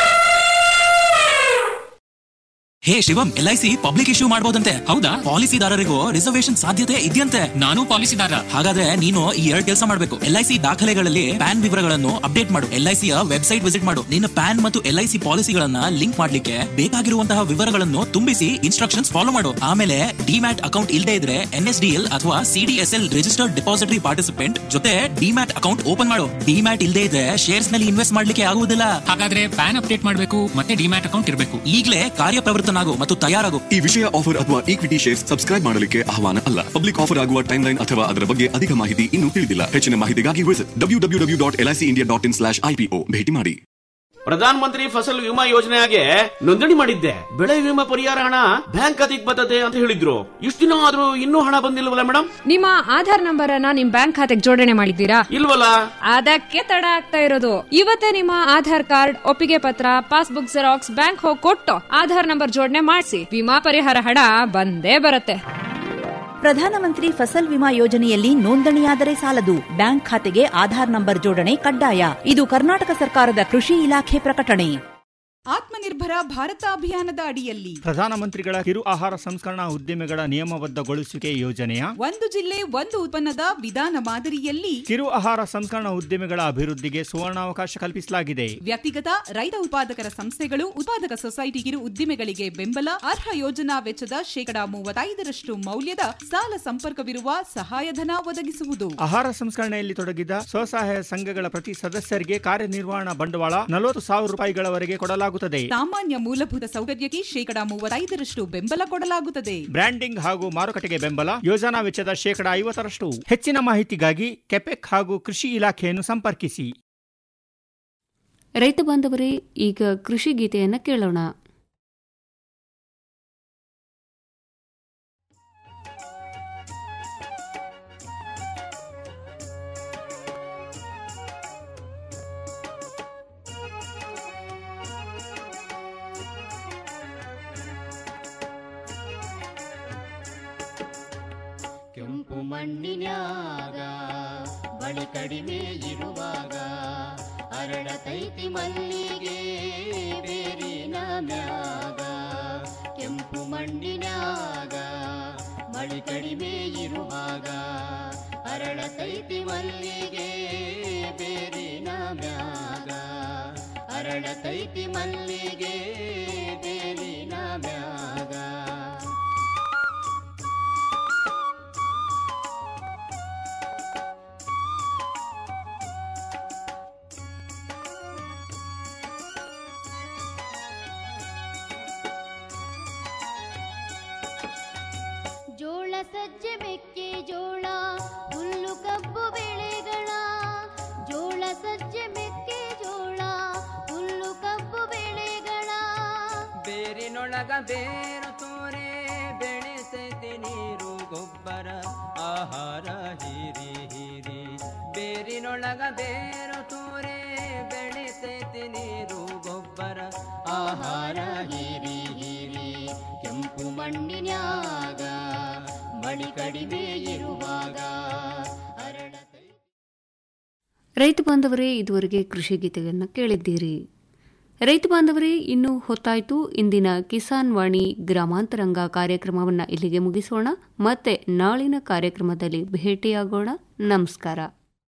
ಹೇ Shivam L I C public issue ಮಾಡಬಹುದಂತೆ ಹೌದಾ ಪಾಲಿಸಿದಾರರಿಗೂ ರಿಸರ್ವೇಶನ್ ಸಾಧ್ಯತೆ ಇದೆಯಂತೆ ನಾನು ಪಾಲಿಸಿದಾರ ಹಾಗಾದ್ರೆ ನೀನು ಈ ಎರಡು ಕೆಲಸ ಮಾಡಬೇಕು ಎಲ್ ಐ ಸಿ ದಾಖಲೆಗಳಲ್ಲಿ ಪ್ಯಾನ್ ವಿವರಗಳನ್ನು ಅಪ್ಡೇಟ್ ಮಾಡು ಎಲ್ ಐ ಸಿಯ ವೆಬ್ಸೈಟ್ ವಿಸಿಟ್ ಮಾಡು ನಿನ್ನ ಪ್ಯಾನ್ ಮತ್ತು ಎಲ್ ಐ ಸಿ ಪಾಲಿಸಿಗಳನ್ನ ಲಿಂಕ್ ಮಾಡ್ಲಿಕ್ಕೆ ಬೇಕಾಗಿರುವಂತಹ ವಿವರಗಳನ್ನು ತುಂಬಿಸಿ ಇನ್ಸ್ಟ್ರಕ್ಷನ್ಸ್ ಫಾಲೋ ಮಾಡು ಆಮೇಲೆ ಡಿಮ್ಯಾಟ್ ಅಕೌಂಟ್ ಇಲ್ಲದೆ ಇದ್ರೆ ಎನ್ ಎಸ್ ಡಿ ಎಲ್ ಅಥವಾ CDS L registered depository participant ಜೊತೆ ಡಿಮ್ಯಾಟ್ ಅಕೌಂಟ್ ಓಪನ್ ಮಾಡು ಡಿಮ್ಯಾಟ್ ಇಲ್ಲದೆ ಇದ್ರೆ ಶೇರ್ಸ್ ನಲ್ಲಿ ಇನ್ವೆಸ್ಟ್ ಮಾಡ್ಲಿಕ್ಕೆ ಆಗುವುದಿಲ್ಲ ಹಾಗಾದ್ರೆ ಪ್ಯಾನ್ ಅಪ್ಡೇಟ್ ಮಾಡಬೇಕು ಮತ್ತೆ ಡಿಮ್ಯಾಟ್ ಅಕೌಂಟ್ ಇರಬೇಕು ಈಗಲೇ ಕಾರ್ಯಪ್ರವೃತ್ತನಾಗು ಮತ್ತು ತಯಾರಾಗು ಈ ವಿಷಯ ಆಫರ್ ಅಥವಾ ಈಕ್ವಿಟಿ ಶೇರ್ಸ್ ಸಬ್ಸ್ಕ್ರೈಬ್ ಮಾಡಲಿಕ್ಕೆ ಆಹ್ವಾನ ಅಲ್ಲ ಪಬ್ಲಿಕ್ ಆಫರ್ ಆಗುವ ಟೈಮ್ ಲೈನ್ ಅಥವಾ ಅದರ ಬಗ್ಗೆ ಅಧಿಕ ಮಾಹಿತಿ ಇನ್ನೂ ತಿಳಿದಿಲ್ಲ ಹೆಚ್ಚಿನ ಮಾಹಿತಿಗಾಗಿ visit W W W dot L I C India dot in slash IPO ಭೇಟಿ ಮಾಡಿ ಪ್ರಧಾನ ಮಂತ್ರಿ ಫಸಲ್ ವಿಮಾ ಯೋಜನೆಗೆ ನೋಂದಣಿ ಮಾಡಿದ್ದೆ ಬೆಳೆ ವಿಮಾ ಪರಿಹಾರ ಹಣ ಬ್ಯಾಂಕ್ ಖಾತೆಗೆ ಬರ್ತದೆ ಅಂತ ಹೇಳಿದ್ರು ಇಷ್ಟು ದಿನ ಆದ್ರೂ ಇನ್ನೂ ಹಣ ಬಂದಿಲ್ವಲ್ಲ ಮೇಡಮ್ ನಿಮ್ಮ ಆಧಾರ್ ನಂಬರ್ ಅನ್ನ ನಿಮ್ ಬ್ಯಾಂಕ್ ಖಾತೆಗೆ ಜೋಡಣೆ ಮಾಡಿದ್ದೀರಾ ಇಲ್ವಲ್ಲ ಅದಕ್ಕೆ ತಡ ಆಗ್ತಾ ಇರೋದು ಇವತ್ತೇ ನಿಮ್ಮ ಆಧಾರ್ ಕಾರ್ಡ್ ಒಪ್ಪಿಗೆ ಪತ್ರ ಪಾಸ್ಬುಕ್ ಜೆರಾಕ್ಸ್ ಬ್ಯಾಂಕ್ ಹೋಗಿ ಕೊಟ್ಟು ಆಧಾರ್ ನಂಬರ್ ಜೋಡಣೆ ಮಾಡಿಸಿ ವಿಮಾ ಪರಿಹಾರ ಹಣ ಬಂದೇ ಬರುತ್ತೆ ಪ್ರಧಾನಮಂತ್ರಿ ಫಸಲ್ ವಿಮಾ ಯೋಜನೆಯಲ್ಲಿ ನೋಂದಣಿಯಾದರೆ ಸಾಲದು ಬ್ಯಾಂಕ್ ಖಾತೆಗೆ ಆಧಾರ್ ನಂಬರ್ ಜೋಡಣೆ ಕಡ್ಡಾಯ ಇದು ಕರ್ನಾಟಕ ಸರ್ಕಾರದ ಕೃಷಿ ಇಲಾಖೆ ಪ್ರಕಟಣೆ ಆತ್ಮನಿರ್ಭರ ಭಾರತ ಅಭಿಯಾನದ ಅಡಿಯಲ್ಲಿ ಪ್ರಧಾನಮಂತ್ರಿಗಳ ಕಿರು ಆಹಾರ ಸಂಸ್ಕರಣಾ ಉದ್ದಿಮೆಗಳ ನಿಯಮಬದ್ಧಗೊಳಿಸುವಿಕೆ ಯೋಜನೆಯ ಒಂದು ಜಿಲ್ಲೆ ಒಂದು ಉತ್ಪನ್ನದ ವಿಧಾನ ಮಾದರಿಯಲ್ಲಿ ಕಿರು ಆಹಾರ ಸಂಸ್ಕರಣಾ ಉದ್ದಿಮೆಗಳ ಅಭಿವೃದ್ಧಿಗೆ ಸುವರ್ಣಾವಕಾಶ ಕಲ್ಪಿಸಲಾಗಿದೆ ವ್ಯಕ್ತಿಗತ ರೈತ ಉತ್ಪಾದಕರ ಸಂಸ್ಥೆಗಳು ಉತ್ಪಾದಕ ಸೊಸೈಟಿ ಕಿರು ಉದ್ದಿಮೆಗಳಿಗೆ ಬೆಂಬಲ ಅರ್ಹ ಯೋಜನಾ ವೆಚ್ಚದ ಶೇಕಡಾ ಮೂವತ್ತೈದರಷ್ಟು ಮೌಲ್ಯದ ಸಾಲ ಸಂಪರ್ಕವಿರುವ ಸಹಾಯಧನ ಒದಗಿಸುವುದು ಆಹಾರ ಸಂಸ್ಕರಣೆಯಲ್ಲಿ ತೊಡಗಿದ ಸ್ವಸಹಾಯ ಸಂಘಗಳ ಪ್ರತಿ ಸದಸ್ಯರಿಗೆ ಕಾರ್ಯನಿರ್ವಹಣಾ ಬಂಡವಾಳ ನಲವತ್ತು ಸಾವಿರ ರೂಪಾಯಿಗಳವರೆಗೆ ಕೊಡಲಾಗುತ್ತದೆ ಸಾಮಾನ್ಯ ಮೂಲಭೂತ ಸೌಕರ್ಯಕ್ಕೆ ಶೇಕಡಾ ಮೂವತ್ತೈದರಷ್ಟು ಬೆಂಬಲ ಕೊಡಲಾಗುತ್ತದೆ ಬ್ರ್ಯಾಂಡಿಂಗ್ ಹಾಗೂ ಮಾರುಕಟ್ಟೆಗೆ ಬೆಂಬಲ ಯೋಜನಾ ವೆಚ್ಚದ ಶೇಕಡಾ ಐವತ್ತರಷ್ಟು ಹೆಚ್ಚಿನ ಮಾಹಿತಿಗಾಗಿ ಕೆಪೆಕ್ ಹಾಗೂ ಕೃಷಿ ಇಲಾಖೆಯನ್ನು ಸಂಪರ್ಕಿಸಿ ರೈತ ಬಾಂಧವರೇ ಈಗ ಕೃಷಿ ಗೀತೆಯನ್ನು ಕೇಳೋಣ ಕೆಂಪು ಮಣ್ಣಿನ್ಯಾಗ ಬಳಿ ಕಡಿಮೆ ಇರುವಾಗ ಅರಳತೈತಿ ಮಲ್ಲಿಗೆ ಬೇರಿನ ಮ್ಯಾಗ ಕೆಂಪು ಮಣ್ಣಿನ್ಯಾಗ ಬಳಿ ಕಡಿಮೆ ಇರುವಾಗ ಅರಳತೈತಿ ಮಲ್ಲಿಗೆ ಬೇರಿನ ಮ್ಯಾಗ ಅರಳತೈತಿ ಮಲ್ಲಿಗೆ ಬೇರಿನ ಮ್ಯಾಗ ಜೋಳ ಸಜ್ಜೆ ಮೆಕ್ಕೆ ಜೋಳ ಹುಲ್ಲು ಕಬ್ಬು ಬೆಳೆಗಳ ಜೋಳ ಸಜ್ಜೆ ಮೆಕ್ಕೆ ಜೋಳ ಹುಲ್ಲು ಕಬ್ಬು ಬೆಳೆಗಳ ಬೇರಿನೊಳಗ ಬೇರು ತೋರೆ ಬೆಳೆಸೈತಿ ನೀರು ಗೊಬ್ಬರ ಆಹಾರ ಹೀರಿ ಹೀರಿ ಬೇರಿನೊಳಗ ಬೇರು ತೋರೆ ಬೆಳೆಸೈತಿ ನೀರು ಗೊಬ್ಬರ ಆಹಾರ ಹೀರಿ ಹೀರಿ ಕೆಂಪು ಮಣ್ಣಿನ್ಯಾಗ ಮಡಿ ಕಡಿಮೆ ಇರುವಾಗ ಅರಳತೈ ರೈತ ಬಾಂಧವರೇ ಇದುವರೆಗೆ ಕೃಷಿ ಗೀತೆಯನ್ನು ಕೇಳಿದ್ದೀರಿ ರೈತ ಬಾಂಧವರೇ ಇನ್ನು ಹೊತ್ತಾಯಿತು ಇಂದಿನ ಕಿಸಾನ್ ವಾಣಿ ಗ್ರಾಮಾಂತರಂಗ ಕಾರ್ಯಕ್ರಮವನ್ನು ಇಲ್ಲಿಗೆ ಮುಗಿಸೋಣ ಮತ್ತೆ ನಾಳಿನ ಕಾರ್ಯಕ್ರಮದಲ್ಲಿ ಭೇಟಿಯಾಗೋಣ ನಮಸ್ಕಾರ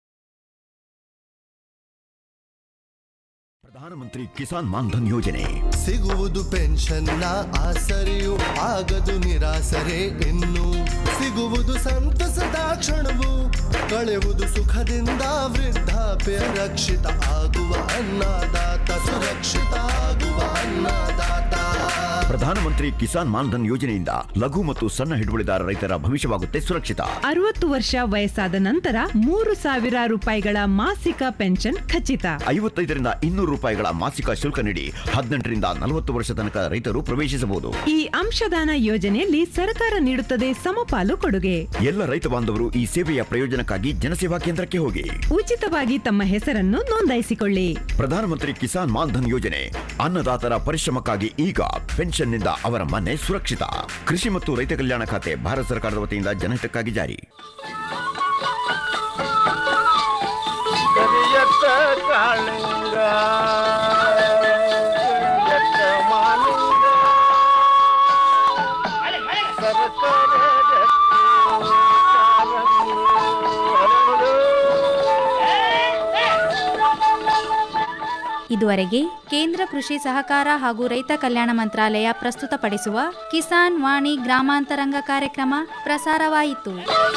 ಪ್ರಧಾನಮಂತ್ರಿ ಕಿಸಾನ್ ಮಾನ್ಧನ್ ಯೋಜನೆ ಸಿಗುವುದು ಪೆನ್ಷನ್ನ ಆಸರೆಯು ಆಗದು ನಿರಾಸರೆ ಇನ್ನು ಸಿಗುವುದು ಸಂತಸದ ಕ್ಷಣವು ಕಳೆವುದು ಸುಖದಿಂದ ವೃದ್ಧಾಪ್ಯ ರಕ್ಷಿತ ಆಗುವ ಅನ್ನದಾತ ಸುರಕ್ಷಿತ ಆಗುವ ಅನ್ನದಾತ ಪ್ರಧಾನಮಂತ್ರಿ ಕಿಸಾನ್ ಮಾನ್ಧನ್ ಯೋಜನೆಯಿಂದ ಲಘು ಮತ್ತು ಸಣ್ಣ ಹಿಡುವಳಿದಾರ ರೈತರ ಭವಿಷ್ಯವಾಗುತ್ತೆ ಸುರಕ್ಷಿತ ಅರವತ್ತು ವರ್ಷ ವಯಸ್ಸಾದ ನಂತರ ಮೂರು ಸಾವಿರ ರೂಪಾಯಿಗಳ ಮಾಸಿಕ ಪೆನ್ಷನ್ ಖಚಿತ ಐವತ್ತೈದರಿಂದ ಇನ್ನೂರು ರೂಪಾಯಿಗಳ ಮಾಸಿಕ ಶುಲ್ಕ ನೀಡಿ ಹದಿನೆಂಟರಿಂದ ನಲವತ್ತು ವರ್ಷ ತನಕ ರೈತರು ಪ್ರವೇಶಿಸಬಹುದು ಈ ಅಂಶದಾನ ಯೋಜನೆಯಲ್ಲಿ ಸರ್ಕಾರ ನೀಡುತ್ತದೆ ಸಮಪಾಲು ಕೊಡುಗೆ ಎಲ್ಲ ರೈತ ಬಾಂಧವರು ಈ ಸೇವೆಯ ಪ್ರಯೋಜನಕ್ಕಾಗಿ ಜನಸೇವಾ ಕೇಂದ್ರಕ್ಕೆ ಹೋಗಿ ಉಚಿತವಾಗಿ ತಮ್ಮ ಹೆಸರನ್ನು ನೋಂದಾಯಿಸಿಕೊಳ್ಳಿ ಪ್ರಧಾನಮಂತ್ರಿ ಕಿಸಾನ್ ಮಾನ್ಧನ್ ಯೋಜನೆ ಅನ್ನದಾತರ ಪರಿಶ್ರಮಕ್ಕಾಗಿ ಈಗ ಪೆನ್ಷನ್ನಿಂದ ಅವರ ಮನೆ ಸುರಕ್ಷಿತ ಕೃಷಿ ಮತ್ತು ರೈತ ಕಲ್ಯಾಣ ಖಾತೆ ಭಾರತ ಸರ್ಕಾರದ ವತಿಯಿಂದ ಜನಹಿತಕ್ಕಾಗಿ ಜಾರಿ ಕರಿಯತ್ತ ಕಾಳಿಂಗ ಕರಿಯತ್ತ ಮಾಲಿಂಗ ಸರಸರ ಗಟ್ಟಿ ಕಾಲಂಗು ಹರಳು. ಇದುವರೆಗೆ ಕೇಂದ್ರ ಕೃಷಿ ಸಹಕಾರ ಹಾಗೂ ರೈತ ಕಲ್ಯಾಣ ಮಂತ್ರಾಲಯ ಪ್ರಸ್ತುತಪಡಿಸುವ ಕಿಸಾನ್ ವಾಣಿ ಗ್ರಾಮಾಂತರಂಗ ಕಾರ್ಯಕ್ರಮ ಪ್ರಸಾರವಾಯಿತು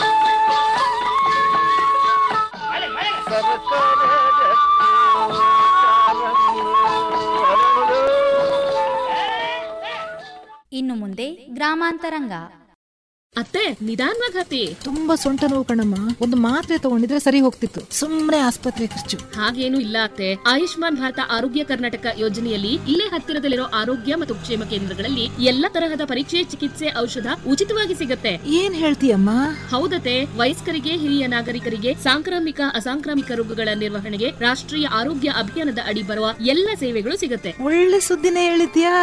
ಸರಸರ ಗಟ್ಟಿ ಕಾಲಂಗು ಹರಳು. ಇನ್ನು ಮುಂದೆ ಗ್ರಾಮಾಂತರಂಗ ಅತ್ತೆ ನಿಧಾನವಾಗಿ ಹತ್ತಿ ತುಂಬಾ ಸೊಂಟ ನೋವು ಕಣಮ್ಮ ಒಂದು ಮಾತ್ರೆ ತಗೊಂಡಿದ್ರೆ ಸರಿ ಹೋಗ್ತಿತ್ತು ಸುಮ್ನೆ ಆಸ್ಪತ್ರೆ ಖರ್ಚು ಹಾಗೇನು ಇಲ್ಲ ಅತ್ತೆ ಆಯುಷ್ಮಾನ್ ಭಾರತ ಆರೋಗ್ಯ ಕರ್ನಾಟಕ ಯೋಜನೆಯಲ್ಲಿ ಇಲ್ಲೇ ಹತ್ತಿರದಲ್ಲಿರೋ ಆರೋಗ್ಯ ಮತ್ತು ಕ್ಷೇಮ ಕೇಂದ್ರಗಳಲ್ಲಿ ಎಲ್ಲ ತರಹದ ಪರೀಕ್ಷೆ ಚಿಕಿತ್ಸೆ ಔಷಧ ಉಚಿತವಾಗಿ ಸಿಗತ್ತೆ ಏನ್ ಹೇಳ್ತೀಯಮ್ಮ ಹೌದತೆ ವಯಸ್ಕರಿಗೆ ಹಿರಿಯ ನಾಗರಿಕರಿಗೆ ಸಾಂಕ್ರಾಮಿಕ ಅಸಾಂಕ್ರಾಮಿಕ ರೋಗಗಳ ನಿರ್ವಹಣೆಗೆ ರಾಷ್ಟ್ರೀಯ ಆರೋಗ್ಯ ಅಭಿಯಾನದ ಅಡಿ ಬರುವ ಎಲ್ಲ ಸೇವೆಗಳು ಸಿಗತ್ತೆ ಒಳ್ಳೆ ಸುದ್ದಿನೇ ಹೇಳಿದ್ಯಾ